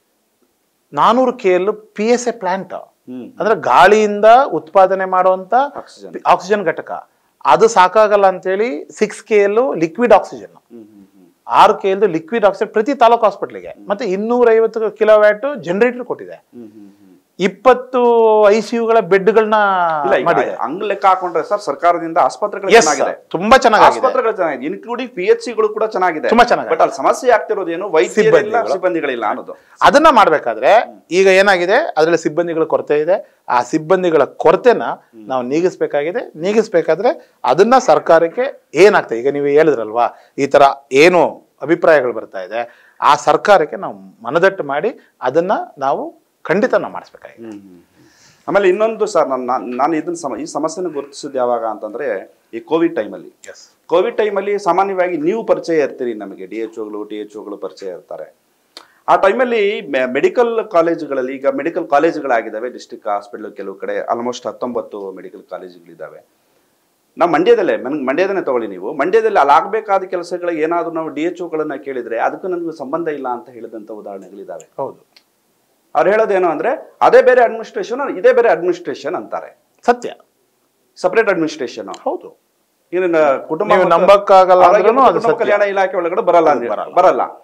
ನಾನೂರು K L P S A plant ಹ್ಮ್ ಅಂದ್ರೆ ಗಾಳಿಯಿಂದ ಉತ್ಪಾದನೆ ಮಾಡುವಂತ ಆಕ್ಸಿಜನ್ ಆಕ್ಸಿಜನ್ ಘಟಕ ಅದು ಸಾಕಾಗಲ್ಲ ಅಂತೇಳಿ six K L liquid oxygen ಹ್ಮ್ ಹ್ಮ್ ಹ್ಮ್ ಆರು ಕೆ ಎಲ್ದು ಲಿಕ್ವಿಡ್ ಆಕ್ಸಿಜನ್ ಪ್ರತಿ ತಾಲೂಕು ಹಾಸ್ಪಿಟ್ಲಿಗೆ ಮತ್ತೆ ಇನ್ನೂರ ಐವತ್ತು ಕಿಲೋವ್ಯಾಟ್ ಜನರೇಟರ್ ಕೊಟ್ಟಿದೆ ಹ್ಮ್ ಹ್ಮ್ ಹ್ಮ್ ಇಪ್ಪತ್ತು ಐ ಸಿ ಯುಗಳ ಬೆಡ್ಗಳನ್ನ ಇಲ್ಲ ಈಗ ಮಾಡಿದೆ ಹಂಗ್ ಲೆಕ್ಕ ಹಾಕೊಂಡ್ರೆ ಸರ್ ಸರ್ಕಾರದಿಂದ ಆಸ್ಪತ್ರೆಗಳು Yes, ಚೆನ್ನಾಗಿದೆ ತುಂಬಾ ಚೆನ್ನಾಗಿದೆ ಆಸ್ಪತ್ರೆಗಳು ಚೆನ್ನಾಗಿದೆ ಇನ್ಕ್ಲೂಡಿಂಗ್ ಪಿ ಎಚ್ ಸಿಗಳು ಕೂಡ ಚೆನ್ನಾಗಿದೆ ತುಂಬಾ ಚೆನ್ನಾಗಿದೆ. ಬಟ್ ಅಲ್ಲಿ ಸಮಸ್ಯೆ ಆಗ್ತಿರೋದೇನು ವೈದ್ಯರಿಲ್ಲ ಸಿಬ್ಬಂದಿಗಳು. ಸಿಬ್ಬಂದಿಗಳಿಲ್ಲ ಅನ್ನೋದು ಅದನ್ನ ಮಾಡ್ಬೇಕಾದ್ರೆ ಈಗ ಏನಾಗಿದೆ ಅದರಲ್ಲಿ ಸಿಬ್ಬಂದಿಗಳ ಕೊರತೆ ಇದೆ ಆ ಸಿಬ್ಬಂದಿಗಳ ಕೊರತೆನ ನಾವು ನೀಗಿಸ್ಬೇಕಾಗಿದೆ ನೀಗಿಸ್ಬೇಕಾದ್ರೆ ಅದನ್ನ ಸರ್ಕಾರಕ್ಕೆ ಏನಾಗ್ತದೆ ಈಗ ನೀವು ಹೇಳಿದ್ರಲ್ವಾ ಈ ತರ ಏನು ಅಭಿಪ್ರಾಯಗಳು ಬರ್ತಾ ಇದೆ ಆ ಸರ್ಕಾರಕ್ಕೆ ನಾವು ಮನದಟ್ಟು ಮಾಡಿ ಅದನ್ನ ನಾವು ಖಂಡಿತ ನಾವು ಮಾಡಿಸ್ಬೇಕಾಗಿದೆ ಆಮೇಲೆ ಇನ್ನೊಂದು ಸರ್ ನಾನು ನಾನು ಇದನ್ನ ಸಮ ಈ ಸಮಸ್ಯೆನ ಗುರುತಿಸಿದ್ದು ಯಾವಾಗ ಅಂತಂದ್ರೆ ಈ ಕೋವಿಡ್ ಟೈಮಲ್ಲಿ ಎಸ್ ಕೋವಿಡ್ ಟೈಮಲ್ಲಿ ಸಾಮಾನ್ಯವಾಗಿ ನೀವು ಪರಿಚಯ ಇರ್ತೀರಿ ನಮಗೆ ಡಿ ಎಚ್ ಒಗಳು ಟಿ ಎಚ್ ಒಗಳು ಪರಿಚಯ ಇರ್ತಾರೆ ಆ ಟೈಮಲ್ಲಿ ಮೆಡಿಕಲ್ ಕಾಲೇಜುಗಳಲ್ಲಿ ಈಗ ಮೆಡಿಕಲ್ ಕಾಲೇಜುಗಳಾಗಿದ್ದಾವೆ ಡಿಸ್ಟಿಕ್ ಹಾಸ್ಪಿಟಲ್ ಕೆಲವು ಕಡೆ ಆಲ್ಮೋಸ್ಟ್ ಹತ್ತೊಂಬತ್ತು ಮೆಡಿಕಲ್ ಕಾಲೇಜುಗಳಿದ್ದಾವೆ ನಾವು ಮಂಡ್ಯದಲ್ಲೇ ನನ್ಗೆ ಮಂಡ್ಯದನ್ನೇ ತಗೊಳ್ಳಿ ನೀವು ಮಂಡ್ಯದಲ್ಲಿ ಅಲ್ಲಿ ಆಗಬೇಕಾದ ಕೆಲಸಗಳಿಗೆ ಏನಾದರೂ ನಾವು ಡಿ ಎಚ್ ಒಗಳನ್ನ ಕೇಳಿದ್ರೆ ಅದಕ್ಕೂ ನನಗೆ ಸಂಬಂಧ ಇಲ್ಲ ಅಂತ ಹೇಳಿದಂಥ ಉದಾಹರಣೆಗಳಿದ್ದಾವೆ ಹೌದು ಅವ್ರು ಹೇಳೋದೇನು ಅಂದ್ರೆ ಅದೇ ಬೇರೆ ಅಡ್ಮಿನಿಸ್ಟ್ರೇಷನ್ ಇದೇ ಬೇರೆ ಅಡ್ಮಿನಿಸ್ಟ್ರೇಷನ್ ಅಂತಾರೆ ಸತ್ಯ ಸಪರೇಟ್ ಅಡ್ಮಿನಿಸ್ಟ್ರೇಷನ್ ಹೌದು ಇದನ್ನ ಕುಟುಂಬ ನೀವು ಮತ್ತು ನಂಬಕ್ಕಾಗಲ್ಲ ಆರೋಗ್ಯ ಅಂದ್ರೂನು ಮತ್ತು ಅದು ಕುಟುಂಬ ಸತ್ಯ. ಕಲ್ಯಾಣ ಇಲಾಖೆ ಒಳಗಡೆ ಬರಲ್ಲ ಅಂದ್ರೆ- ಬರಲ್ಲ. ಬರಲ್ಲ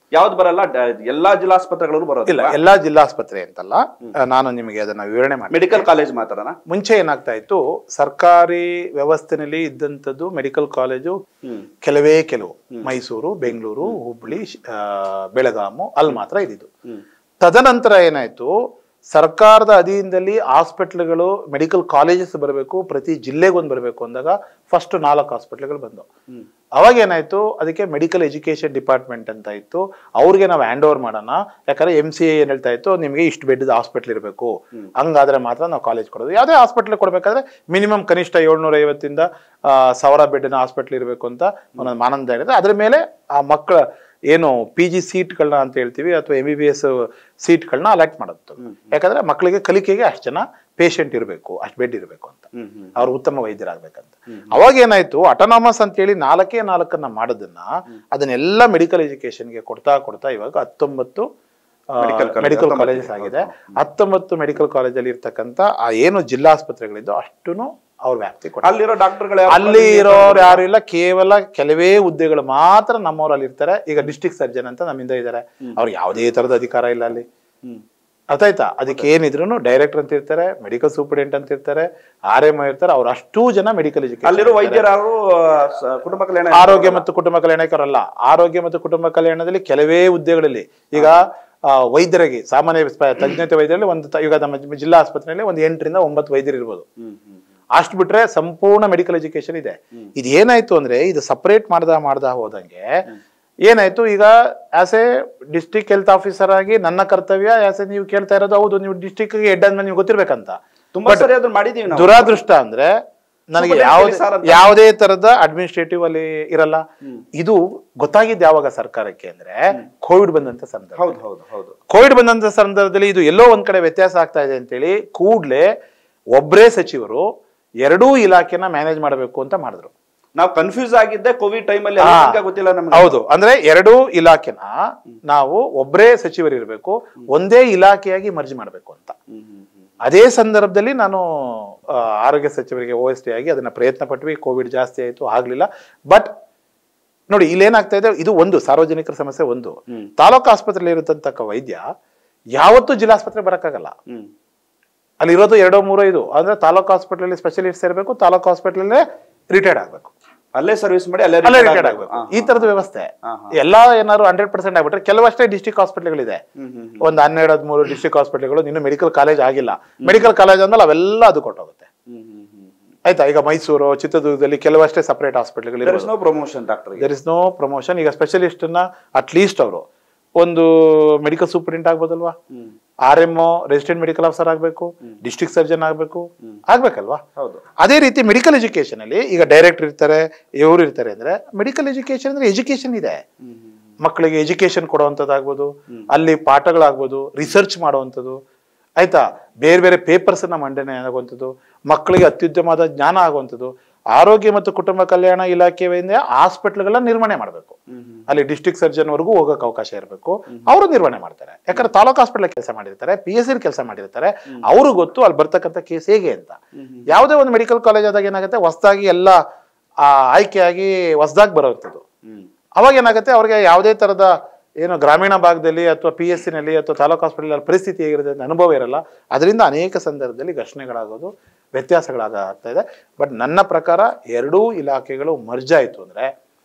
ಯಾವ್ದು ಬರಲ್ಲ ಡ- ಎಲ್ಲಾ ಜಿಲ್ಲಾಸ್ಪತ್ರೆಗಳು ಇಲ್ಲ ಬರೋದಿಲ್ಲ ಎಲ್ಲಾ ಜಿಲ್ಲಾಸ್ಪತ್ರೆ ಅಂತಲ್ಲ ಆ, ನಾನು ನಿಮಗೆ ಅದನ್ನ ವಿವರಣೆ ಮಾಡಿ ಮೆಡಿಕಲ್ ಕಾಲೇಜ್ ಮಾತ್ರನಾ ಮುಂಚೆ ಏನಾಗ್ತಾ ಇತ್ತು ಸರ್ಕಾರಿ ವ್ಯವಸ್ಥೆನಲ್ಲಿ ಇದ್ದಂಥದ್ದು ಮೆಡಿಕಲ್ ಕಾಲೇಜು ಹ್ಮ್ ಕೆಲವೇ ಕೆಲವು ಮೈಸೂರು ಬೆಂಗಳೂರು ಹುಬ್ಳಿ ಶ್- ಆ, ಬೆಳಗಾಮು ಅಲ್ಲಿ ಮಾತ್ರ ಇದ್ದಿದ್ದು ಹ್ಮ್ ತದನಂತರ ಏನಾಯ್ತು ಸರ್ಕಾರದ ಅಧೀನದಲ್ಲಿ ಹಾಸ್ಪಿಟ್ಲ್ಗಳು ಮೆಡಿಕಲ್ ಕಾಲೇಜಸ್ ಬರಬೇಕು ಪ್ರತಿ ಜಿಲ್ಲೆಗೊಂದು ಬರಬೇಕು ಅಂದಾಗ ಫಸ್ಟ್ ನಾಲ್ಕು ಹಾಸ್ಪಿಟ್ಲ್ಗಳು ಬಂದವು ಹ್ಮ್ ಅವಾಗ ಏನಾಯ್ತು ಅದಕ್ಕೆ ಮೆಡಿಕಲ್ ಎಜುಕೇಶನ್ ಡಿಪಾರ್ಟ್ಮೆಂಟ್ ಅಂತ ಇತ್ತು ಅವ್ರಿಗೆ ನಾವು ಹ್ಯಾಂಡ್ ಓವರ್ ಮಾಡೋಣ ಯಾಕಂದ್ರೆ ಎಂ ಸಿ ಏನ್ ಹೇಳ್ತಾ ಇತ್ತು ನಿಮಗೆ ಇಷ್ಟು ಬೆಡ್ ಹಾಸ್ಪಿಟ್ಲ್ ಇರಬೇಕು ಹಂಗಾದ್ರೆ ಮಾತ್ರ ನಾವು ಕಾಲೇಜ್ ಕೊಡೋದು ಯಾವುದೇ ಹಾಸ್ಪಿಟ್ಲ್ ಕೊಡಬೇಕಾದ್ರೆ ಮಿನಿಮಮ್ ಕನಿಷ್ಠ ಏಳ್ನೂರ ಐವತ್ತಿಂದ ಆ, ಸಾವಿರ ಬೆಡ್ನ ಹಾಸ್ಪಿಟ್ಲ್ ಇರಬೇಕು ಅಂತ ಒಂದೊಂದು ಮಾನದಂಡ ಇದೆ ಅದ್ರ ಮೇಲೆ ಆ ಮಕ್ಕಳ ಏನು ಪಿ ಜಿ ಸೀಟ್ಗಳನ್ನ ಅಂತ ಹೇಳ್ತೀವಿ ಅಥವಾ ಎಂ ಬಿ ಬಿ ಎಸ್ ಸೀಟ್ಗಳನ್ನ ಅಲಾಟ್ ಮಾಡೋದು ಯಾಕಂದ್ರೆ ಮಕ್ಕಳಿಗೆ ಕಲಿಕೆಗೆ ಅಷ್ಟು ಜನ ಪೇಷಂಟ್ ಇರಬೇಕು ಅಷ್ಟು ಬೆಡ್ ಇರಬೇಕು ಅಂತ ಹ್ಮ್ ಹ್ಮ್ ಅವ್ರು ಉತ್ತಮ ವೈದ್ಯರಾಗಬೇಕಂತ ಅವಾಗ ಏನಾಯ್ತು ಅಟೋನಾಮಸ್ ಅಂತ ಹೇಳಿ ನಾಲ್ಕೇ ನಾಲ್ಕನ್ನ ಮಾಡೋದನ್ನ ಅದನ್ನೆಲ್ಲ ಮೆಡಿಕಲ್ ಎಜುಕೇಶನ್ಗೆ ಕೊಡ್ತಾ ಕೊಡ್ತಾ ಇವಾಗ ಹತ್ತೊಂಬತ್ತು Medical college, ಮೆಡಿಕಲ್ ಹತ್ತೊಂಬತ್ತು ಕಾಲೇಜಸ್ ಆಗಿದೆ ಹತ್ತೊಂಬತ್ತು ಮೆಡಿಕಲ್ ಕಾಲೇಜಲ್ಲಿ ಇರ್ತಕ್ಕಂಥ ಆ ಏನು ಜಿಲ್ಲಾಸ್ಪತ್ರೆಗಳಿದ್ದು ಅಷ್ಟೂ ಅವ್ರ ವ್ಯಾಪ್ತಿ ಕೊಡ್ತಾರೆ ಅಲ್ಲಿರೋ ಡಾಕ್ಟರ್ಗಳು ಅಲ್ಲಿ ಇರೋರು ಯಾರು ಇಲ್ಲ ಕೇವಲ ಕೆಲವೇ ಹುದ್ದೆಗಳು ಮಾತ್ರ ನಮ್ಮವ್ರು ಅಲ್ಲಿ ಇರ್ತಾರೆ ಈಗ ಡಿಸ್ಟ್ರಿಕ್ಟ್ ಸರ್ಜನ್ ಅಂತ ನಮ್ಮಿಂದ ಇದ್ದಾರೆ ಅವ್ರಿಗೆ ಯಾವುದೇ ತರದ ಅಧಿಕಾರ ಇಲ್ಲ ಅಲ್ಲಿ ಹ್ಮ್ ಅರ್ಥ ಆಯ್ತಾ ಅದಕ್ಕೆ ಏನಿದ್ರು ಡೈರೆಕ್ಟರ್ ಅಂತ ಇರ್ತಾರೆ ಮೆಡಿಕಲ್ ಸೂಪರಿಂಟ್ ಅಂತ ಇರ್ತಾರೆ ಆರ್ ಎಂ ಇರ್ತಾರೆ ಅವ್ರು ಅಷ್ಟೂ ಜನ ಮೆಡಿಕಲ್ ಅಲ್ಲಿರೋ ಎಜುಕೇಶನ್ ವೈದ್ಯರು ಕುಟುಂಬ ಕಲ್ಯಾಣ ಆರೋಗ್ಯ ಮತ್ತು ಕುಟುಂಬ ಕಲ್ಯಾಣಕರಲ್ಲ ಆರೋಗ್ಯ ಮತ್ತು ಕುಟುಂಬ ಕಲ್ಯಾಣದಲ್ಲಿ ಕೆಲವೇ ಹುದ್ದೆಗಳಲ್ಲಿ ಈಗ ಆ, ವೈದ್ಯರಿಗೆ ಸಾಮಾನ್ಯ ಸ್ಪ- ತಜ್ಞತೆ ವೈದ್ಯರಲ್ಲಿ ಒಂದು ತ- ಈಗ ನಮ್ಮ ಜಿ- ಜಿಲ್ಲಾ ಆಸ್ಪತ್ರೆಯಲ್ಲಿ ಒಂದು ಎಂಟರಿಂದ ಒಂಬತ್ತು ವೈದ್ಯರು ಇರ್ಬೋದು ಹ್ಮ್ ಹ್ಮ್ ಅಷ್ಟು ಬಿಟ್ರೆ ಸಂಪೂರ್ಣ ಮೆಡಿಕಲ್ ಎಜುಕೇಶನ್ ಇದೆ ಇದು ಏನಾಯ್ತು ಅಂದ್ರೆ ಇದು ಸಪರೇಟ್ ಮಾಡ್ದ ಮಾಡ್ದ ಹೋದಂಗೆ ಏನಾಯ್ತು ಈಗ as a district health officer ಆಗಿ ನನ್ನ ಕರ್ತವ್ಯ ಆಸ್ ಎ ನೀವು ಕೇಳ್ತಾ ಇರೋದು ಹೌದು ನೀವು ಡಿಸ್ಟ್ರಿಕ್ಟ್ ಹೆಡ್ ಅಂದ್ಮೇಲೆ ನೀವು ಗೊತ್ತಿರ್ಬೇಕಂತ ತುಂಬಾ ಸರಿ ಅದನ್ನ ಮಾಡಿದೀವಿ ನಾವು ದುರಾದೃಷ್ಟ ಅಂದ್ರೆ ನನಗೆ Superintendent ಯಾವುದೇ sir ಅಂತ. ಯಾವುದೇ ತರದ ಅಡ್ಮಿನಿಸ್ಟ್ರೇಟಿವ್ ಅಲ್ಲಿ ಇರಲ್ಲ ಇದು ಗೊತ್ತಾಗಿದ್ದು ಯಾವಾಗ ಸರ್ಕಾರಕ್ಕೆ ಅಂದ್ರೆ ಕೋವಿಡ್ ಬಂದಂತ ಸಂದರ್ಭ ಹೌದು ಹೌದು ಹೌದು ಕೋವಿಡ್ ಬಂದಂತ ಸಂದರ್ಭದಲ್ಲಿ ಇದು ಎಲ್ಲೋ ಒಂದ್ ಕಡೆ ವ್ಯತ್ಯಾಸ ಆಗ್ತಾ ಇದೆ ಅಂತೇಳಿ ಕೂಡ್ಲೆ ಒಬ್ಬರೇ ಸಚಿವರು ಎರಡೂ ಇಲಾಖೆನ ಮ್ಯಾನೇಜ್ ಮಾಡಬೇಕು ಅಂತ ಮಾಡಿದ್ರು ನಾವು ಕನ್ಫ್ಯೂಸ್ ಆಗಿದ್ದೆ ಕೋವಿಡ್ ಟೈಮಲ್ಲಿ ಹಾ. ಗೊತ್ತಿಲ್ಲ ನಮ್ಗೆ ಹೌದು ಅಂದ್ರೆ ಎರಡೂ ಇಲಾಖೆನ ನಾವು ಒಬ್ಬರೇ ಸಚಿವರು ಇರಬೇಕು ಒಂದೇ ಇಲಾಖೆಯಾಗಿ ಮರ್ಜಿ ಮಾಡಬೇಕು ಅಂತ ಹ್ಮ್ ಹ್ಮ್ ಹ್ಮ್ ಅದೇ ಸಂದರ್ಭದಲ್ಲಿ ನಾನು ಆ, ಆರೋಗ್ಯ ಸಚಿವರಿಗೆ ಓ ಎಸ್ ಟಿ ಆಗಿ ಅದನ್ನ ಪ್ರಯತ್ನ ಪಟ್ವಿ ಕೋವಿಡ್ ಜಾಸ್ತಿ ಆಯಿತು ಆಗ್ಲಿಲ್ಲ ಬಟ್ ನೋಡಿ ಇಲ್ಲೇನಾಗ್ತಾ ಇದೆ ಇದು ಒಂದು ಸಾರ್ವಜನಿಕರ ಸಮಸ್ಯೆ ಒಂದು ಹ್ಮ್. ತಾಲೂಕು ಆಸ್ಪತ್ರೆಯಲ್ಲಿ ಇರತಕ್ಕ ವೈದ್ಯ ಯಾವತ್ತೂ ಜಿಲ್ಲಾಸ್ಪತ್ರೆ ಬರಕ್ಕಾಗಲ್ಲ ಹ್ಮ್ ಅಲ್ಲಿ ಇರೋದು ಎರಡೋ ಮೂರೋ ಇದು ಅಂದ್ರೆ ತಾಲೂಕು ಹಾಸ್ಪಿಟಲ್ ಸ್ಪೆಷಲಿಸ್ಟ್ ಇರಬೇಕು ತಾಲೂಕು ಹಾಸ್ಪಿಟಲ್ ರಿಟೈರ್ಡ್ ಆಗ್ಬೇಕು ಅಲ್ಲೇ ಸರ್ವಿಸ್ ಮಾಡಿ ಅಲ್ಲೇ ಅಲ್ಲೇ retire ರಿಟೈರ್ಡ್ ಆಗ್ಬೇಕು. ಆಗ್ಬೇಕು ಹಾ, ಈ ತರದ ವ್ಯವಸ್ಥೆ ಹಾ, ಎಲ್ಲಾ ಏನಾದ್ರು ಹಂಡ್ರೆಡ್ ಪರ್ಸೆಂಟ್ ಆಗ್ಬಿಟ್ರೆ ಕೆಲವಷ್ಟೇ ಡಿಸ್ಟ್ರಿಕ್ಟ್ ಹಾಸ್ಪಿಟಲ್ಗಳಿದೆ ಹ್ಮ್ ಹ್ಮ್ ಒಂದು ಹನ್ನೆರಡು ಹದಿಮೂರು ಡಿಸ್ಟ್ರಿಕ್ಟ್ ಹಾಸ್ಪಿಟಲ್ಗಳು ಇನ್ನು ಮೆಡಿಕಲ್ ಕಾಲೇಜ್ ಆಗಿಲ್ಲ ಮೆಡಿಕಲ್ ಕಾಲೇಜ್ ಅಂದ್ಮೇಲೆ ಅವೆಲ್ಲ ಅದು ಕೊಟ್ಟೋಗುತ್ತೆ ಹ್ಮ್ ಹ್ಮ್ ಹ್ಮ್ ಆಯ್ತಾ ಈಗ ಮೈಸೂರು ಚಿತ್ರದುರ್ಗದಲ್ಲಿ ಕೆಲವಷ್ಟೇ ಸಪರೇಟ್ ಹಾಸ್ಪಿಟಲ್ಗಳು there is no promotion doctor there is no promotion ಈಗ ಸ್ಪೆಷಲಿಸ್ಟ್ ನ ಅಟ್ಲೀಸ್ಟ್ ಅವರು ಒಂದು ಮೆಡಿಕಲ್ ಸೂಪರಿಂಟ್ ಆಗ್ಬೋದಲ್ವಾ ಹ್ಮ್ R M resident medical officer ಆಗಬೇಕು ಡಿಸ್ಟ್ರಿಕ್ಟ್ ಸರ್ಜನ್ ಆಗಬೇಕು ಆಗ್ಬೇಕಲ್ವಾ ಹೌದು ಅದೇ ರೀತಿ ಮೆಡಿಕಲ್ ಎಜುಕೇಶನ್ ಅಲ್ಲಿ ಈಗ ಡೈರೆಕ್ಟರ್ ಇರ್ತಾರೆ ಇವರು ಇರ್ತಾರೆ ಅಂದ್ರೆ ಮೆಡಿಕಲ್ ಎಜುಕೇಶನ್ ಅಂದ್ರೆ ಎಜುಕೇಶನ್ ಇದೆ ಹ್ಮ್ ಹ್ಮ್ ಮಕ್ಕಳಿಗೆ ಎಜುಕೇಶನ್ ಕೊಡುವಂಥದ್ದಾಗ್ಬೋದು ಅಲ್ಲಿ ಪಾಠಗಳಾಗ್ಬೋದು ರಿಸರ್ಚ್ ಮಾಡುವಂಥದ್ದು ಆಯ್ತಾ ಬೇರೆ ಬೇರೆ ಪೇಪರ್ಸ್ ನ ಮಂಡನೆ ಆಗುವಂಥದ್ದು ಮಕ್ಕಳಿಗೆ ಅತ್ಯುತ್ತಮವಾದ ಜ್ಞಾನ ಆಗುವಂಥದ್ದು ಆರೋಗ್ಯ ಮತ್ತು ಕುಟುಂಬ ಕಲ್ಯಾಣ ಇಲಾಖೆಯಿಂದ ಹಾಸ್ಪಿಟ್ಲ್ಗಳನ್ನ ನಿರ್ವಹಣೆ ಮಾಡಬೇಕು ಹ್ಮ್ ಹ್ಮ್ ಅಲ್ಲಿ ಡಿಸ್ಟ್ರಿಕ್ಟ್ ಸರ್ಜನ್ ವರೆಗೂ ಹೋಗಕ್ಕೆ ಅವಕಾಶ ಇರಬೇಕು ಅವರು ನಿರ್ವಹಣೆ ಮಾಡ್ತಾರೆ ಯಾಕಂದ್ರೆ ತಾಲೂಕು ಹಾಸ್ಪಿಟಲ್ ಕೆಲಸ ಮಾಡಿರ್ತಾರೆ ಪಿ ಎಸ್ ಸಿ ಕೆಲಸ ಮಾಡಿರ್ತಾರೆ ಅವರು ಗೊತ್ತು ಅಲ್ಲಿ ಬರ್ತಕ್ಕಂಥ ಕೇಸ್ ಹೇಗೆ ಅಂತ ಯಾವುದೇ ಒಂದು ಮೆಡಿಕಲ್ ಕಾಲೇಜ್ ಆದಾಗ ಏನಾಗುತ್ತೆ ಹೊಸದಾಗಿ ಎಲ್ಲ ಆ, ಆಯ್ಕೆಯಾಗಿ ಹೊಸದಾಗಿ ಬರುವಂಥದ್ದು ಹ್ಮ್ ಅವಾಗ ಏನಾಗುತ್ತೆ ಅವ್ರಿಗೆ ಯಾವುದೇ ತರದ ಏನು ಗ್ರಾಮೀಣ ಭಾಗದಲ್ಲಿ ಅಥವಾ ಪಿ ಎಸ್ ಸಿನಲ್ಲಿ ಅಥವಾ ತಾಲೂಕು ಹಾಸ್ಪಿಟಲ್ ಪರಿಸ್ಥಿತಿ ಹೇಗಿರುತ್ತೆ ಅಂತ ಅನುಭವ ಇರಲ್ಲ ಅದರಿಂದ ಅನೇಕ ಸಂದರ್ಭದಲ್ಲಿ ಘರ್ಷಣೆಗಳಾಗೋದು ವ್ಯತ್ಯಾಸಗಳಾಗ್ತಾ ಇದೆ ಬಟ್ ನನ್ನ ಪ್ರಕಾರ ಎರಡೂ ಇಲಾಖೆಗಳು ಮರ್ಜ್ ಆಯಿತು ಅಂದ್ರೆ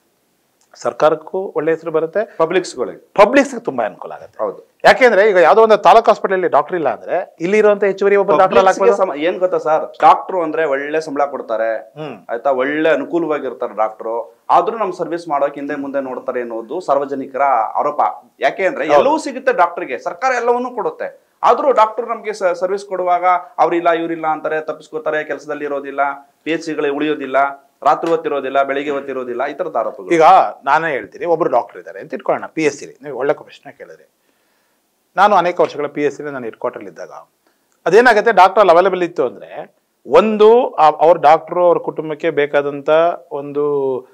ಸರ್ಕಾರಕ್ಕೂ ಒಳ್ಳೆ ಹೆಸರು ಬರುತ್ತೆ ಪಬ್ಲಿಕ್ಸ್ಗಳಿಗೆ ಪಬ್ಲಿಕ್ಸ್ಗೆ ತುಂಬಾ ಅನುಕೂಲ ಆಗುತ್ತೆ ಹೌದು ಯಾಕೆಂದ್ರೆ ಈಗ ಯಾವುದೋ ಒಂದು ತಾಲೂಕು ಹಾಸ್ಪಿಟಲ್ ಡಾಕ್ಟರ್ ಇಲ್ಲ ಅಂದ್ರೆ ಇಲ್ಲಿ ಇರುವಂತ ಹೆಚ್ಚುವರಿ ಒಬ್ಬ ಡಾಕ್ಟರ್ Publics ಗೆ ಸಮ- ಏನ್ ಗೊತ್ತಾ ಸರ್ ಡಾಕ್ಟ್ರು ಅಂದ್ರೆ ಒಳ್ಳೆ ಸಂಬಳ ಕೊಡ್ತಾರೆ ಹ್ಮ್ ಆಯ್ತಾ ಒಳ್ಳೆ ಅನುಕೂಲವಾಗಿರ್ತಾರೆ ಡಾಕ್ಟ್ರು ಆದ್ರೂ ನಮ್ ಸರ್ವಿಸ್ ಮಾಡೋಕೆ ಹಿಂದೆ ಮುಂದೆ ನೋಡ್ತಾರೆ ಅನ್ನೋದು ಸಾರ್ವಜನಿಕರ ಆರೋಪ ಯಾಕೆ ಅಂದ್ರೆ ಎಲ್ಲವೂ ಸಿಗುತ್ತೆ ಡಾಕ್ಟರ್ಗೆ ಸರ್ಕಾರ ಎಲ್ಲವನ್ನೂ ಕೊಡುತ್ತೆ ಆದ್ರೂ ಡಾಕ್ಟರ್ ನಮ್ಗೆ ಸರ್ವಿಸ್ ಕೊಡುವಾಗ ಅವ್ರಿಲ್ಲ ಇವ್ರಿಲ್ಲ ಅಂತಾರೆ ತಪ್ಪಿಸ್ಕೋತಾರೆ ಕೆಲಸದಲ್ಲಿ ಇರೋದಿಲ್ಲ ಪಿ ಎಚ್ ಸಿಗಳಿಗೆ ಉಳಿಯೋದಿಲ್ಲ ರಾತ್ರಿ ಹೊತ್ತಿರೋದಿಲ್ಲ ಬೆಳಿಗ್ಗೆ ಹೊತ್ತಿರೋದಿಲ್ಲ ಈ ತರದ ಆರೋಪಗಳು ಈಗ ನಾನೇ ಹೇಳ್ತೀನಿ ಒಬ್ರು ಡಾಕ್ಟರ್ ಇದ್ದಾರೆ ಅಂತ ಇಟ್ಕೊಳ್ಳೋಣ ಪಿ ಎಸ್ ಸಿ ನೀವು ಒಳ್ಳೆ ಪ್ರಶ್ನೆ ಕೇಳಿದ್ರಿ ನಾನು ಅನೇಕ ವರ್ಷಗಳ ಪಿ ಎಸ್ ಸಿ ನಾನು ಹೆಡ್ಕ್ವಾರ್ಟರ್ ಇದ್ದಾಗ ಅದೇನಾಗುತ್ತೆ ಡಾಕ್ಟರ್ ಅಲ್ಲಿ ಅವೈಲೇಬಲ್ ಇತ್ತು ಅಂದ್ರೆ ಒಂದು ಆ- ಅವ್ರ ಡಾಕ್ಟ್ರು ಅವ್ರ ಕುಟುಂಬಕ್ಕೆ ಬೇಕಾದಂತ ಒಂದು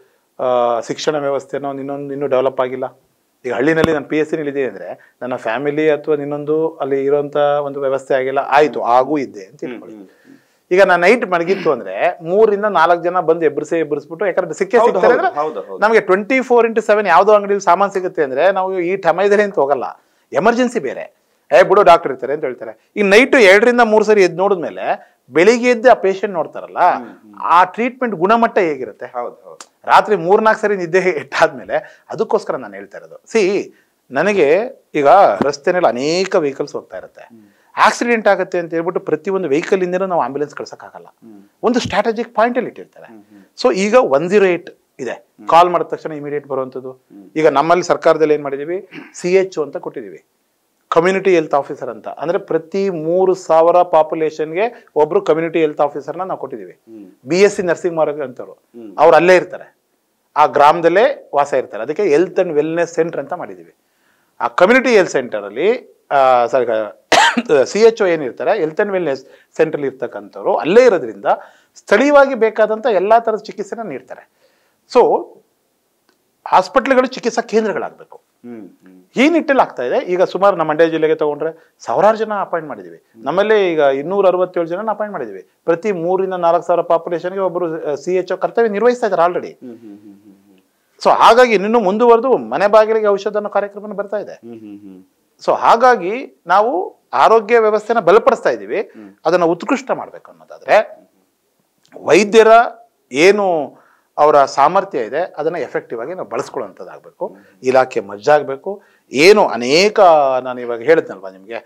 ಆ, ಶಿಕ್ಷಣ ವ್ಯವಸ್ಥೆನೋ ಇನ್ನೊಂದು ಇನ್ನೂ ಡೆವಲಪ್ ಆಗಿಲ್ಲ ಈಗ ಹಳ್ಳಿನಲ್ಲಿ ನಾನು ಪಿ ಎಸ್ ಸಿ ಇದೆ ಅಂದ್ರೆ ನನ್ನ ಫ್ಯಾಮಿಲಿ ಅಥವಾ ಇನ್ನೊಂದು ಅಲ್ಲಿ ಇರುವಂತ ಒಂದು ವ್ಯವಸ್ಥೆ ಆಗಿಲ್ಲ ಆಯ್ತು ಆಗೂ ಇದ್ದೆ ಅಂತ ಇಟ್ಕೊಳ್ಳಿ ಈಗ ನಾನು ನೈಟ್ ಮಲಗಿತ್ತು ಅಂದ್ರೆ ಮೂರಿಂದ ನಾಲ್ಕು ಜನ ಬಂದು ಎಬ್ಬರಿಸಿ ಎಬ್ಬರಿಸ್ಬಿಟ್ಟು ಯಾಕಂದ್ರೆ ಸಿಕ್ಕೇ ಹೌದು, ಸಿಗ್ತಾರೆ ಹೌದು, ಅಂದ್ರೆ ಹೌದು, ಹೌದು. ನಮಗೆ ಟ್ವೆಂಟಿ ಫೋರ್ ಇಂಟು ಸೆವೆನ್ ಯಾವುದೋ ಅಂಗಡಿಯಲ್ಲಿ ಸಾಮಾನು ಸಿಗುತ್ತೆ ಅಂದ್ರೆ ನಾವು ಈ ಟಮೈದಲ್ಲಿ ಅಂತ ಹೋಗಲ್ಲ ಎಮರ್ಜೆನ್ಸಿ ಬೇರೆ ಏ ಬಿಡು ಡಾಕ್ಟರ್ ಇರ್ತಾರೆ ಅಂತ ಹೇಳ್ತಾರೆ ಈಗ ನೈಟ್ ಎರಡರಿಂದ ಮೂರು ಸರಿ ಎದ್ದು ನೋಡಿದ್ಮೇಲೆ ಬೆಳಿಗ್ಗೆ ಎದ್ದು ಆ ಪೇಷಂಟ್ ನೋಡ್ತಾರಲ್ಲ ಆ ಟ್ರೀಟ್ಮೆಂಟ್ ಗುಣಮಟ್ಟ ಹೇಗಿರುತ್ತೆ ಹೌದು ಹೌದು ರಾತ್ರಿ ಮೂರ್ನಾಲ್ಕು ಸರಿ ನಿದ್ದೆ ಇಟ್ಟಾದ್ಮೇಲೆ ಅದಕ್ಕೋಸ್ಕರ ನಾನು ಹೇಳ್ತಾ ಇರೋದು ಸಿ ನನಗೆ ಈಗ ರಸ್ತೆನಲ್ಲಿ ಅನೇಕ ವೆಹಿಕಲ್ಸ್ ಹೋಗ್ತಾ ಇರುತ್ತೆ ಆಕ್ಸಿಡೆಂಟ್ ಆಗುತ್ತೆ ಅಂತ ಹೇಳ್ಬಿಟ್ಟು ಪ್ರತಿಯೊಂದು ವೆಹಿಕಲ್ ಇಂದನೂ ನಾವು ಆಂಬ್ಯುಲೆನ್ಸ್ ಕಳ್ಸಕ್ಕಾಗಲ್ಲ ಒಂದು ಸ್ಟ್ರಾಟಜಿಕ್ ಪಾಯಿಂಟ್ ಅಲ್ಲಿ ಇಟ್ಟಿರ್ತಾರೆ ಸೊ ಈಗ ಒನ್ ಜೀರೋ ಏಟ್ ಇದೆ ಕಾಲ್ ಮಾಡಿದ ತಕ್ಷಣ ಇಮಿಡಿಯೇಟ್ ಬರುವಂಥದ್ದು ಈಗ ನಮ್ಮಲ್ಲಿ ಸರ್ಕಾರದಲ್ಲಿ ಏನ್ ಮಾಡಿದೀವಿ ಸಿ ಎಚ್ ಅಂತ ಕೊಟ್ಟಿದೀವಿ ಕಮ್ಯುನಿಟಿ ಹೆಲ್ತ್ ಆಫೀಸರ್ ಅಂತ ಅಂದ್ರೆ ಪ್ರತಿ ಮೂರು ಸಾವಿರ ಪಾಪ್ಯುಲೇಷನ್ಗೆ ಒಬ್ರು ಕಮ್ಯುನಿಟಿ ಹೆಲ್ತ್ ಆಫೀಸರ್ನ ನಾವು ಕೊಟ್ಟಿದ್ದೀವಿ ಬಿ ಎಸ್ ಸಿ ನರ್ಸಿಂಗ್ ಮಾಡೋದು ಅಂತವ್ರು ಅವ್ರು ಅಲ್ಲೇ ಇರ್ತಾರೆ ಆ ಗ್ರಾಮದಲ್ಲೇ ವಾಸ ಇರ್ತಾರೆ ಅದಕ್ಕೆ ಹೆಲ್ತ್ ಅಂಡ್ ವೆಲ್ನೆಸ್ ಸೆಂಟರ್ ಅಂತ ಮಾಡಿದ್ದೀವಿ ಆ ಕಮ್ಯುನಿಟಿ ಹೆಲ್ತ್ ಸೆಂಟರಲ್ಲಿ ಸಾರಿ ಸಿ ಎಚ್ ಒ ಏನಿರ್ತಾರೆ ಹೆಲ್ತ್ ಅಂಡ್ ವೆಲ್ನೆಸ್ ಸೆಂಟರ್ ಇರ್ತಕ್ಕಂಥವ್ರು ಅಲ್ಲೇ ಇರೋದ್ರಿಂದ ಸ್ಥಳೀಯವಾಗಿ ಬೇಕಾದಂಥ ಎಲ್ಲ ಥರದ ಚಿಕಿತ್ಸೆನ ನೀಡ್ತಾರೆ ಸೊ ಹಾಸ್ಪಿಟ್ಲ್ಗಳು ಚಿಕಿತ್ಸಾ ಕೇಂದ್ರಗಳಾಗಬೇಕು ಹ್ಮ್ ಹ್ಮ್ ಈ ನಿಟ್ಟಲ್ಲಿ ಆಗ್ತಾ ಇದೆ ಈಗ ಸುಮಾರು ನಮ್ಮ ಮಂಡ್ಯ ಜಿಲ್ಲೆಗೆ ತಗೊಂಡ್ರೆ ಸಾವಿರಾರು ಜನ ಅಪಾಯಿಂಟ್ ಮಾಡಿದ್ದೀವಿ ನಮ್ಮಲ್ಲಿ ಈಗ ಇನ್ನೂರ ಅರವತ್ತೇಳು ಜನ ಅಪಾಯಿಂಟ್ ಮಾಡಿದ್ದೀವಿ ಪ್ರತಿ ಮೂರಿಂದ ನಾಲ್ಕು ಸಾವಿರ ಪಾಪ್ಯುಲೇಷನ್ಗೆ ಒಬ್ಬರು ಸಿ ಎಚ್ ಕರ್ತವ್ಯ ನಿರ್ವಹಿಸ್ತಾ ಇದ್ದಾರೆ ಆಲ್ರೆಡಿ ಹ್ಮ್ ಹ್ಮ್ ಹ್ಮ್ ಹ್ಮ್ ಹ್ಮ್ ಸೊ ಹಾಗಾಗಿ ಇನ್ನೂ ಮುಂದುವರೆದು ಮನೆ ಬಾಗಿಲಿಗೆ ಔಷಧ ಅನ್ನೋ ಕಾರ್ಯಕ್ರಮ ಬರ್ತಾ ಇದೆ ಹ್ಮ್ ಹ್ಮ್ ಹ್ಮ್ ಸೊ ಹಾಗಾಗಿ ನಾವು ಆರೋಗ್ಯ ವ್ಯವಸ್ಥೆನ ಬಲಪಡಿಸ್ತಾ ಇದ್ದೀವಿ ಅದನ್ನ ಉತ್ಕೃಷ್ಟ ಮಾಡ್ಬೇಕು ಅನ್ನೋದಾದ್ರೆ ವೈದ್ಯರ ಏನು ಅವರ ಸಾಮರ್ಥ್ಯ ಇದೆ ಅದನ್ನ ಎಫೆಕ್ಟಿವ್ ಆಗಿ ನಾವು ಬಳಸ್ಕೊಳ್ಳುವಂಥದ್ದಾಗಬೇಕು ಇಲಾಖೆ ಮಜ್ಜಾಗಬೇಕು ಏನು ಅನೇಕ ನಾನು ಇವಾಗ ಹೇಳಿದ್ನಲ್ವಾ ನಿಮಗೆ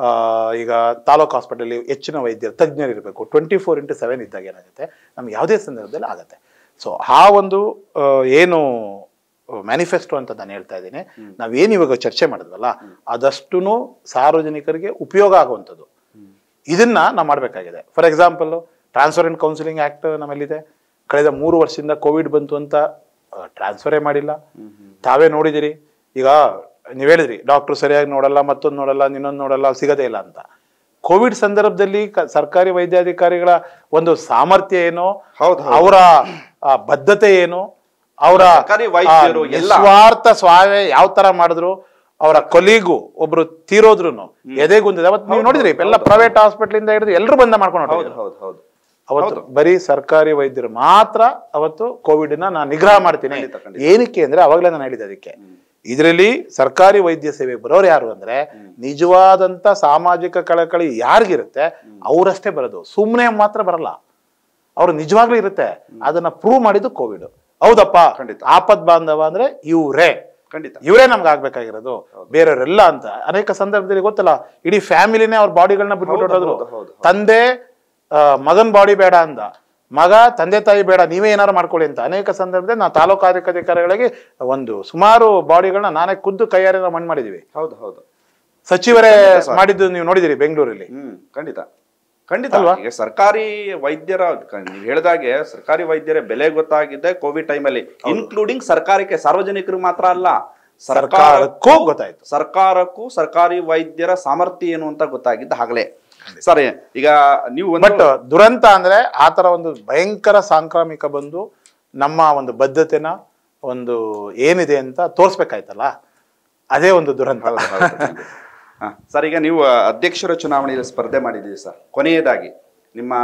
ಈಗ ತಾಲೂಕು ಹಾಸ್ಪಿಟಲ್ ಹೆಚ್ಚಿನ ವೈದ್ಯರು ತಜ್ಞರು ಇರಬೇಕು ಟ್ವೆಂಟಿ ಫೋರ್ ಇಂಟು ಸೆವೆನ್ ಇದ್ದಾಗ ಏನಾಗುತ್ತೆ ನಮ್ಗೆ ಯಾವುದೇ ಸಂದರ್ಭದಲ್ಲಿ ಆಗುತ್ತೆ ಸೊ ಆ ಒಂದು ಆ, ಏನು ಮ್ಯಾನಿಫೆಸ್ಟೋ ಅಂತ ನಾನು ಹೇಳ್ತಾ ಇದ್ದೀನಿ ನಾವೇನು ಇವಾಗ ಚರ್ಚೆ ಮಾಡಿದ್ವಲ್ಲ ಅದಷ್ಟು ಸಾರ್ವಜನಿಕರಿಗೆ ಉಪಯೋಗ ಆಗುವಂಥದ್ದು ಇದನ್ನ ನಾವು ಮಾಡಬೇಕಾಗಿದೆ for example transfer and counselling act ನಮ್ಮಲ್ಲಿದೆ ಕಳೆದ ಮೂರು ವರ್ಷದಿಂದ ಕೋವಿಡ್ ಬಂತು ಅಂತ ಟ್ರಾನ್ಸ್ಫರೇ ಮಾಡಿಲ್ಲ ತಾವೇ ನೋಡಿದಿರಿ ಈಗ ನೀವು ಹೇಳಿದ್ರಿ ಡಾಕ್ಟ್ರು ಸರಿಯಾಗಿ ನೋಡಲ್ಲ ಮತ್ತೊಂದು ನೋಡಲ್ಲ ಇನ್ನೊಂದು ನೋಡಲ್ಲ ಸಿಗದೇ ಇಲ್ಲ ಅಂತ ಕೋವಿಡ್ ಸಂದರ್ಭದಲ್ಲಿ ಕ- ಸರ್ಕಾರಿ ವೈದ್ಯಾಧಿಕಾರಿಗಳ ಒಂದು ಸಾಮರ್ಥ್ಯ ಏನು ಹೌದು, ಹೌದು. ಅವರ ಆ, ಬದ್ಧತೆ ಏನು ಅವರ ಸರ್ಕಾರಿ ವೈದ್ಯರು ಆ, ಎಲ್ಲ. ನಿಸ್ವಾರ್ಥ ಸ್ವಾವೆ ಯಾವ ತರ ಮಾಡಿದ್ರು ಅವರ ಕೊಲೀಗು ಒಬ್ರು ತೀರೋದ್ರು ಎದೆಗುಂದಿದೆ ಅವತ್ತು ನೀವು ನೋಡಿದ್ರಿ ಎಲ್ಲ ಪ್ರೈವೇಟ್ ಹಾಸ್ಪಿಟಲ್ ಇಂದ ಹಿಡಿದು ಎಲ್ಲರೂ ಬಂದ ಮಾಡ್ಕೊಂಡು ಹೌದು ಹೊರಟಿದ್ರು. ಹೌದು ಹೌದು ಅವತ್ತು ಬರೀ ಸರ್ಕಾರಿ ವೈದ್ಯರು ಮಾತ್ರ ಅವತ್ತು ಕೋವಿಡ್ ನ ನಾನು ನಿಗ್ರಹ ಮಾಡ್ತೀನಿ ಖಂಡಿತ, ಖಂಡಿತ. ಏನಕ್ಕೆ ಅಂದ್ರೆ ಅವಾಗಲೇ ನಾನು ಹೇಳಿದೆ ಅದಕ್ಕೆ ಇದರಲ್ಲಿ ಸರ್ಕಾರಿ ವೈದ್ಯ ಸೇವೆ ಬರೋರು ಯಾರು ಅಂದ್ರೆ ನಿಜವಾದಂತ ಸಾಮಾಜಿಕ ಕಳಕಳಿ ಯಾರಿಗಿರುತ್ತೆ ಅವರಷ್ಟೇ ಬರೋದು ಸುಮ್ಮನೆ ಮಾತ್ರ ಬರಲ್ಲ ಅವ್ರು ನಿಜವಾಗ್ಲೂ ಇರುತ್ತೆ ಅದನ್ನ ಪ್ರೂವ್ ಮಾಡಿದ್ದು ಕೋವಿಡ್ ಹೌದಪ್ಪ ಖಂಡಿತ. ಆಪತ್ ಬಾಂಧವ ಅಂದ್ರೆ ಇವ್ರೇ ಖಂಡಿತ ಇವರೇ ನಮ್ಗೆ ಆಗ್ಬೇಕಾಗಿರೋದು ಬೇರೆಯವರೆಲ್ಲ ಅಂತ ಅನೇಕ ಸಂದರ್ಭದಲ್ಲಿ ಗೊತ್ತಲ್ಲ ಇಡೀ ಫ್ಯಾಮಿಲಿನೇ ಅವ್ರ ಬಾಡಿಗಳನ್ನ ಬಿಟ್ಬಿಟ್ಟು ಹೌದು, ಹೊರಟೋದ್ರು ಹೌದು, ಹೌದು. ತಂದೆ ಆ, ಮಗನ್ ಬಾಡಿ ಬೇಡ ಅಂದ ಮಗ ತಂದೆ ತಾಯಿ ಬೇಡ ನೀವೇ ಏನಾರು ಮಾಡ್ಕೊಳ್ಳಿ ಅಂತ ಅನೇಕ ಸಂದರ್ಭದಲ್ಲಿ ನಾವು ತಾಲೂಕು ಅಧಿಕಾರಿಗಳಿಗೆ ಒಂದು ಸುಮಾರು ಬಾಡಿಗಳನ್ನ ನಾನೇ ಖುದ್ದು ಕೈಯಾರೆ ನಾವು ಮಣ್ಣು ಮಾಡಿದೀವಿ ಹೌದು ಹೌದು ಸಚಿವರೇ ಮಾಡಿದ್ದು ನೀವು ನೋಡಿದಿರಿ ಬೆಂಗಳೂರಲ್ಲಿ ಹ್ಮ್ ಖಂಡಿತ ಖಂಡಿತ ಅಲ್ವಾ? ಈಗ ಸರ್ಕಾರಿ ವೈದ್ಯರ ಕ- ನೀವು ಹೇಳಿದಾಗೆ ಸರ್ಕಾರಿ ಬೆಲೆ ಗೊತ್ತಾಗಿದೆ ಕೋವಿಡ್ ಟೈಮಲ್ಲಿ ಇನ್ಕ್ಲೂಡಿಂಗ್ ಸರ್ಕಾರಕ್ಕೆ ಸಾರ್ವಜನಿಕರಿಗೆ ಮಾತ್ರ ಅಲ್ಲ ಸರ್ಕಾರಕ್ಕೂ ಗೊತ್ತಾಯ್ತು ಸರ್ಕಾರಕ್ಕೂ ಸರ್ಕಾರಿ ವೈದ್ಯರ ಸಾಮರ್ಥ್ಯ ಏನು ಅಂತ ಗೊತ್ತಾಗಿದ್ದ ಆಗಲೇ ಸರಿ ಈಗ ನೀವು ಒಂದು ಬಟ್ ದುರಂತ ಅಂದ್ರೆ ಆ ತರ ಒಂದು ಭಯಂಕರ ಸಾಂಕ್ರಾಮಿಕ ಬಂದು ನಮ್ಮ ಒಂದು ಬದ್ಧತೆನ ಒಂದು ಏನಿದೆ ಅಂತ ತೋರ್ಸ್ಬೇಕಾಯ್ತಲ್ಲ ಅದೇ ಒಂದು ದುರಂತ ಹೌದು, ಹೌದು, ಖಂಡಿತ. ಹಾ, ಸರ್ ಈಗ ನೀವು ಅಧ್ಯಕ್ಷರ ಚುನಾವಣೆಯಲ್ಲಿ ಸ್ಪರ್ಧೆ ಮಾಡಿದ್ದೀರಿ ಸರ್ ಕೊನೆಯದಾಗಿ ನಿಮ್ಮ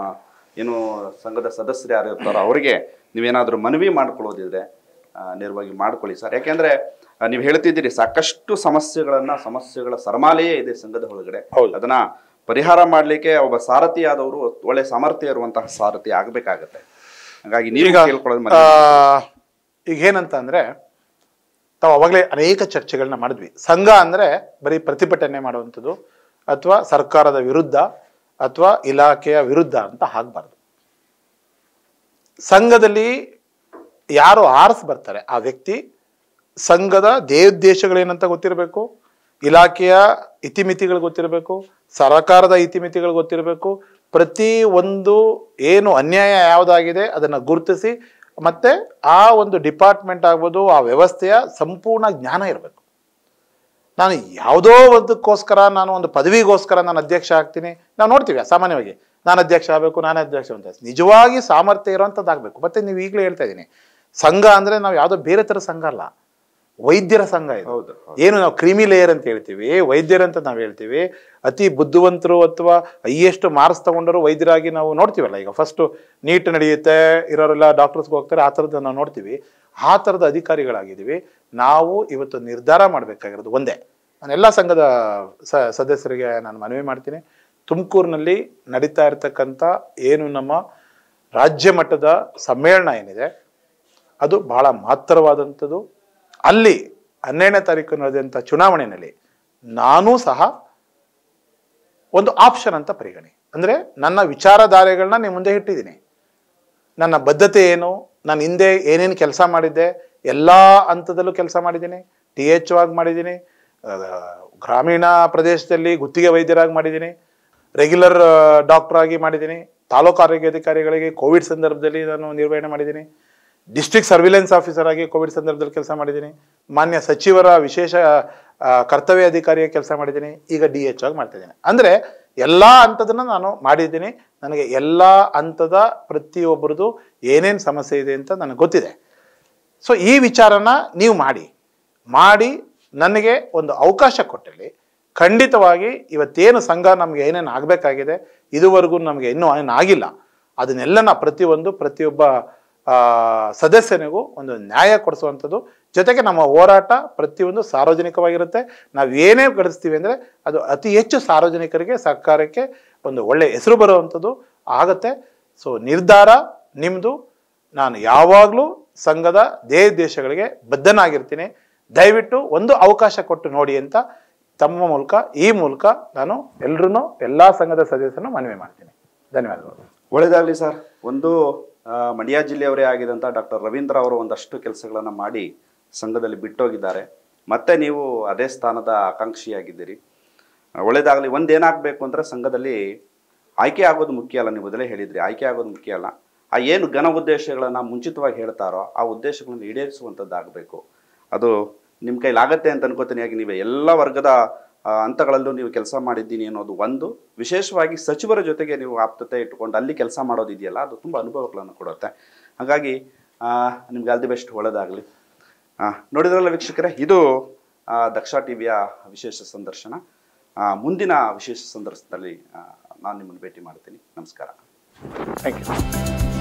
ಏನು ಸಂಘದ ಸದಸ್ಯರು ಯಾರು ಇರ್ತಾರೋ ಅವರಿಗೆ ನೀವೇನಾದರೂ ಮನವಿ ಮಾಡ್ಕೊಳ್ಳೋದಿದ್ರೆ ಆ, ನೇರವಾಗಿ ಮಾಡ್ಕೊಳ್ಳಿ ಸರ್ ಯಾಕೆಂದ್ರೆ ಆ, ನೀವು ಹೇಳ್ತಿದ್ದೀರಿ ಸಾಕಷ್ಟು ಸಮಸ್ಯೆಗಳನ್ನ ಸಮಸ್ಯೆಗಳ ಸರಮಾಲೆಯೇ ಇದೆ ಸಂಘದ ಒಳಗಡೆ ಹೌದು. ಅದನ್ನ ಪರಿಹಾರ ಮಾಡ್ಲಿಕ್ಕೆ ಒಬ್ಬ ಸಾರಥಿಯಾದವರು ಒಳ್ಳೆ ಸಾಮರ್ಥ್ಯ ಇರುವಂತಹ ಸಾರಥಿ ಆಗ್ಬೇಕಾಗತ್ತೆ ಹಾಗಾಗಿ ನೀವು ಈಗ ಕೇಳ್ಕೊಳ್ಳೋದು ಆ, ಮನವಿ. ಈಗ ಏನಂತ ಅಂದ್ರೆ ತಾವು ಅವಾಗಲೇ ಅನೇಕ ಚರ್ಚೆಗಳನ್ನ ಮಾಡಿದ್ವಿ ಸಂಘ ಅಂದ್ರೆ ಬರೀ ಪ್ರತಿಭಟನೆ ಮಾಡುವಂಥದ್ದು ಅಥವಾ ಸರ್ಕಾರದ ವಿರುದ್ಧ ಅಥವಾ ಇಲಾಖೆಯ ವಿರುದ್ಧ ಅಂತ ಆಗ್ಬಾರ್ದು ಸಂಘದಲ್ಲಿ ಯಾರು ಆರಿಸ್ ಬರ್ತಾರೆ ಆ ವ್ಯಕ್ತಿ ಸಂಘದ ದೇವೋದ್ದೇಶಗಳೇನಂತ ಗೊತ್ತಿರಬೇಕು ಇಲಾಖೆಯ ಇತಿಮಿತಿಗಳು ಗೊತ್ತಿರಬೇಕು ಸರ್ಕಾರದ ಇತಿಮಿತಿಗಳು ಗೊತ್ತಿರಬೇಕು ಪ್ರತಿ ಒಂದು ಏನು ಅನ್ಯಾಯ ಯಾವುದಾಗಿದೆ ಅದನ್ನು ಗುರುತಿಸಿ ಮತ್ತೆ ಆ ಒಂದು ಡಿಪಾರ್ಟ್ಮೆಂಟ್ ಆಗ್ಬೋದು ಆ ವ್ಯವಸ್ಥೆಯ ಸಂಪೂರ್ಣ ಜ್ಞಾನ ಇರಬೇಕು ನಾನು ಯಾವುದೋ ಒಂದಕ್ಕೋಸ್ಕರ ನಾನು ಒಂದು ಪದವಿಗೋಸ್ಕರ ನಾನು ಅಧ್ಯಕ್ಷ ಆಗ್ತೀನಿ ನಾವು ನೋಡ್ತೀವಿ ಸಾಮಾನ್ಯವಾಗಿ ನಾನು ಅಧ್ಯಕ್ಷ ಆಗಬೇಕು ನಾನೇ ಅಧ್ಯಕ್ಷ ಅಂತ ನಿಜವಾಗಿ ಸಾಮರ್ಥ್ಯ ಇರೋಂಥದ್ದಾಗಬೇಕು ಮತ್ತೆ ನೀವು ಈಗಲೇ ಹೇಳ್ತಾ ಇದ್ದೀನಿ ಸಂಘ ಅಂದರೆ ನಾವು ಯಾವುದೋ ಬೇರೆ ಥರ ಸಂಘ ಅಲ್ಲ ವೈದ್ಯರ ಸಂಘ ಇದು ಹೌದು ಹೌದು. ಏನು ನಾವು ಕ್ರಿಮಿ ಲೇಯರ್ ಅಂತ ಹೇಳ್ತೀವಿ ವೈದ್ಯರಂತ ನಾವು ಹೇಳ್ತೀವಿ ಅತಿ ಬುದ್ಧಿವಂತರು ಅಥವಾ ಹೈಯೆಸ್ಟ್ ಮಾರ್ಕ್ಸ್ ತಗೊಂಡರು ವೈದ್ಯರಾಗಿ ನಾವು ನೋಡ್ತೀವಲ್ಲ ಈಗ ಫಸ್ಟ್ ನೀಟ್ ನಡೆಯುತ್ತೆ ಇರೋರೆಲ್ಲ ಡಾಕ್ಟರ್ಸ್ಗೆ ಹೋಗ್ತಾರೆ ಆ ಥರದ್ದು ನಾವು ನೋಡ್ತೀವಿ ಆ ಥರದ ಅಧಿಕಾರಿಗಳಾಗಿದ್ದೀವಿ ನಾವು ಇವತ್ತು ನಿರ್ಧಾರ ಮಾಡಬೇಕಾಗಿರೋದು ಒಂದೇ ನಾನು ಎಲ್ಲ ಸಂಘದ ಸ ಸದಸ್ಯರಿಗೆ ನಾನು ಮನವಿ ಮಾಡ್ತೀನಿ ತುಮಕೂರಿನಲ್ಲಿ ನಡೀತಾ ಇರತಕ್ಕಂಥ ಏನು ನಮ್ಮ ರಾಜ್ಯ ಮಟ್ಟದ ಸಮ್ಮೇಳನ ಏನಿದೆ ಅದು ಬಹಳ ಮಹತ್ತರವಾದಂಥದ್ದು ಅಲ್ಲಿ ಹನ್ನೆರಡನೇ ತಾರೀಕು ನಡೆದಂಥ ಚುನಾವಣೆಯಲ್ಲಿ ನಾನೂ ಸಹ ಒಂದು ಆಪ್ಷನ್ ಅಂತ ಪರಿಗಣಿ ಅಂದರೆ ನನ್ನ ವಿಚಾರಧಾರೆಗಳನ್ನ ನಿಮ್ಮ ಮುಂದೆ ಇಟ್ಟಿದ್ದೀನಿ ನನ್ನ ಬದ್ಧತೆ ಏನು ನಾನು ಹಿಂದೆ ಏನೇನು ಕೆಲಸ ಮಾಡಿದ್ದೆ ಎಲ್ಲ ಹಂತದಲ್ಲೂ ಕೆಲಸ ಮಾಡಿದ್ದೀನಿ ಟಿ ಎಚ್ ಆಗಿ ಮಾಡಿದ್ದೀನಿ ಆ, ಗ್ರಾಮೀಣ ಪ್ರದೇಶದಲ್ಲಿ ಗುತ್ತಿಗೆ ವೈದ್ಯರಾಗಿ ಮಾಡಿದ್ದೀನಿ ರೆಗ್ಯುಲರ್ ಡಾಕ್ಟರ್ ಆಗಿ ಮಾಡಿದ್ದೀನಿ ತಾಲೂಕು ಆರೋಗ್ಯ ಅಧಿಕಾರಿಗಳಿಗೆ ಕೋವಿಡ್ ಸಂದರ್ಭದಲ್ಲಿ ನಾನು ನಿರ್ವಹಣೆ ಮಾಡಿದ್ದೀನಿ ಡಿಸ್ಟ್ರಿಕ್ಟ್ ಸರ್ವಿಲೆನ್ಸ್ ಆಫೀಸರ್ ಆಗಿ ಕೋವಿಡ್ ಸಂದರ್ಭದಲ್ಲಿ ಕೆಲಸ ಮಾಡಿದ್ದೀನಿ ಮಾನ್ಯ ಸಚಿವರ ವಿಶೇಷ ಆ, ಕರ್ತವ್ಯ ಅಧಿಕಾರಿಯಾಗಿ ಕೆಲಸ ಮಾಡಿದ್ದೀನಿ ಈಗ ಡಿ ಎಚ್ ಆಗಿ ಮಾಡ್ತಿದ್ದೀನಿ ಅಂದರೆ ಎಲ್ಲ ಹಂತದನ್ನ ನಾನು ಮಾಡಿದ್ದೀನಿ ನನಗೆ ಎಲ್ಲ ಹಂತದ ಪ್ರತಿಯೊಬ್ಬರದು ಏನೇನು ಸಮಸ್ಯೆ ಇದೆ ಅಂತ ನನಗೆ ಗೊತ್ತಿದೆ ಸೊ ಈ ವಿಚಾರನ ನೀವು ಮಾಡಿ ಮಾಡಿ ನನಗೆ ಒಂದು ಅವಕಾಶ ಕೊಟ್ಟಲ್ಲಿ ಖಂಡಿತವಾಗಿ ಇವತ್ತೇನು ಸಂಘ ನಮಗೆ ಏನೇನು ಆಗಬೇಕಾಗಿದೆ ಇದುವರೆಗೂ ನಮಗೆ ಇನ್ನೂ ಏನು ಆಗಿಲ್ಲ ಅದನ್ನೆಲ್ಲನ ಪ್ರತಿಯೊಂದು ಪ್ರತಿಯೊಬ್ಬ ಆ, ಸದಸ್ಯನಿಗೂ ಒಂದು ನ್ಯಾಯ ಕೊಡಿಸುವಂಥದ್ದು ಜೊತೆಗೆ ನಮ್ಮ ಹೋರಾಟ ಪ್ರತಿಯೊಂದು ಸಾರ್ವಜನಿಕವಾಗಿರುತ್ತೆ ನಾವು ಏನೇ ಗಳಿಸ್ತೀವಿ ಅಂದರೆ ಅದು ಅತಿ ಹೆಚ್ಚು ಸಾರ್ವಜನಿಕರಿಗೆ ಸರ್ಕಾರಕ್ಕೆ ಒಂದು ಒಳ್ಳೆಯ ಹೆಸರು ಬರುವಂಥದ್ದು ಆಗತ್ತೆ ಸೊ ನಿರ್ಧಾರ ನಿಮ್ಮದು ನಾನು ಯಾವಾಗಲೂ ಸಂಘದ ದೇಶ ದೇಶಗಳಿಗೆ ಬದ್ಧನಾಗಿರ್ತೀನಿ ದಯವಿಟ್ಟು ಒಂದು ಅವಕಾಶ ಕೊಟ್ಟು ನೋಡಿ ಅಂತ ತಮ್ಮ ಮೂಲಕ ಈ ಮೂಲಕ ನಾನು ಎಲ್ರೂ ಎಲ್ಲ ಸಂಘದ ಸದಸ್ಯರನ್ನು ಮನವಿ ಮಾಡ್ತೀನಿ ಧನ್ಯವಾದಗಳು ಒಳ್ಳೆಯದಾಗಲಿ ಸರ್ ಒಂದು ಆ, ಮಂಡ್ಯ ಜಿಲ್ಲೆಯವರೇ ಆಗಿದಂಥ ಡಾಕ್ಟರ್ ರವೀಂದ್ರ ಅವರು ಒಂದಷ್ಟು ಕೆಲಸಗಳನ್ನು ಮಾಡಿ ಸಂಘದಲ್ಲಿ ಬಿಟ್ಟೋಗಿದ್ದಾರೆ ಮತ್ತೆ ನೀವು ಅದೇ ಸ್ಥಾನದ ಆಕಾಂಕ್ಷಿಯಾಗಿದ್ದೀರಿ ಆ, ಒಳ್ಳೆಯದಾಗಲಿ ಒಂದೇನಾಗಬೇಕು ಅಂದರೆ ಸಂಘದಲ್ಲಿ ಆಯ್ಕೆ ಆಗೋದು ಮುಖ್ಯ ಅಲ್ಲ ನೀವು ಮೊದಲೇ ಹೇಳಿದ್ರಿ ಆಯ್ಕೆ ಆಗೋದು ಮುಖ್ಯ ಅಲ್ಲ ಆ ಏನು ಘನ ಉದ್ದೇಶಗಳನ್ನು ಮುಂಚಿತವಾಗಿ ಹೇಳ್ತಾರೋ ಆ ಉದ್ದೇಶಗಳನ್ನು ಈಡೇರಿಸುವಂಥದ್ದಾಗಬೇಕು ಅದು ನಿಮ್ಮ ಕೈಲಾಗತ್ತೆ ಅಂತ ಅನ್ಕೋತೀನಿ ಯಾಕೆ ನೀವು ಎಲ್ಲ ವರ್ಗದ ಆ, ಹಂತಗಳಲ್ಲೂ ನೀವು ಕೆಲಸ ಮಾಡಿದ್ದೀನಿ ಅನ್ನೋದು ಒಂದು ವಿಶೇಷವಾಗಿ ಸಚಿವರ ಜೊತೆಗೆ ನೀವು ಆಪ್ತತೆ ಇಟ್ಟುಕೊಂಡು ಅಲ್ಲಿ ಕೆಲಸ ಮಾಡೋದು ಇದೆಯಲ್ಲ ಅದು ತುಂಬ ಅನುಭವಗಳನ್ನು ಕೊಡುತ್ತೆ ಹಾಗಾಗಿ ಆ, ನಿಮ್ಗೆ ಆಲ್ ದಿ ಬೆಸ್ಟ್ ಒಳ್ಳೆಯದಾಗಲಿ ನೋಡಿದ್ರಲ್ಲ ವೀಕ್ಷಕರೇ ಇದು ಆ, ದಕ್ಷ ಟಿವಿಯ ವಿಶೇಷ ಸಂದರ್ಶನ ಆ, ಮುಂದಿನ ವಿಶೇಷ ಸಂದರ್ಶನದಲ್ಲಿ ಆ, ನಾನು ನಿಮ್ಮನ್ನು ಭೇಟಿ ಮಾಡ್ತೀನಿ ನಮಸ್ಕಾರ ಥ್ಯಾಂಕ್ ಯು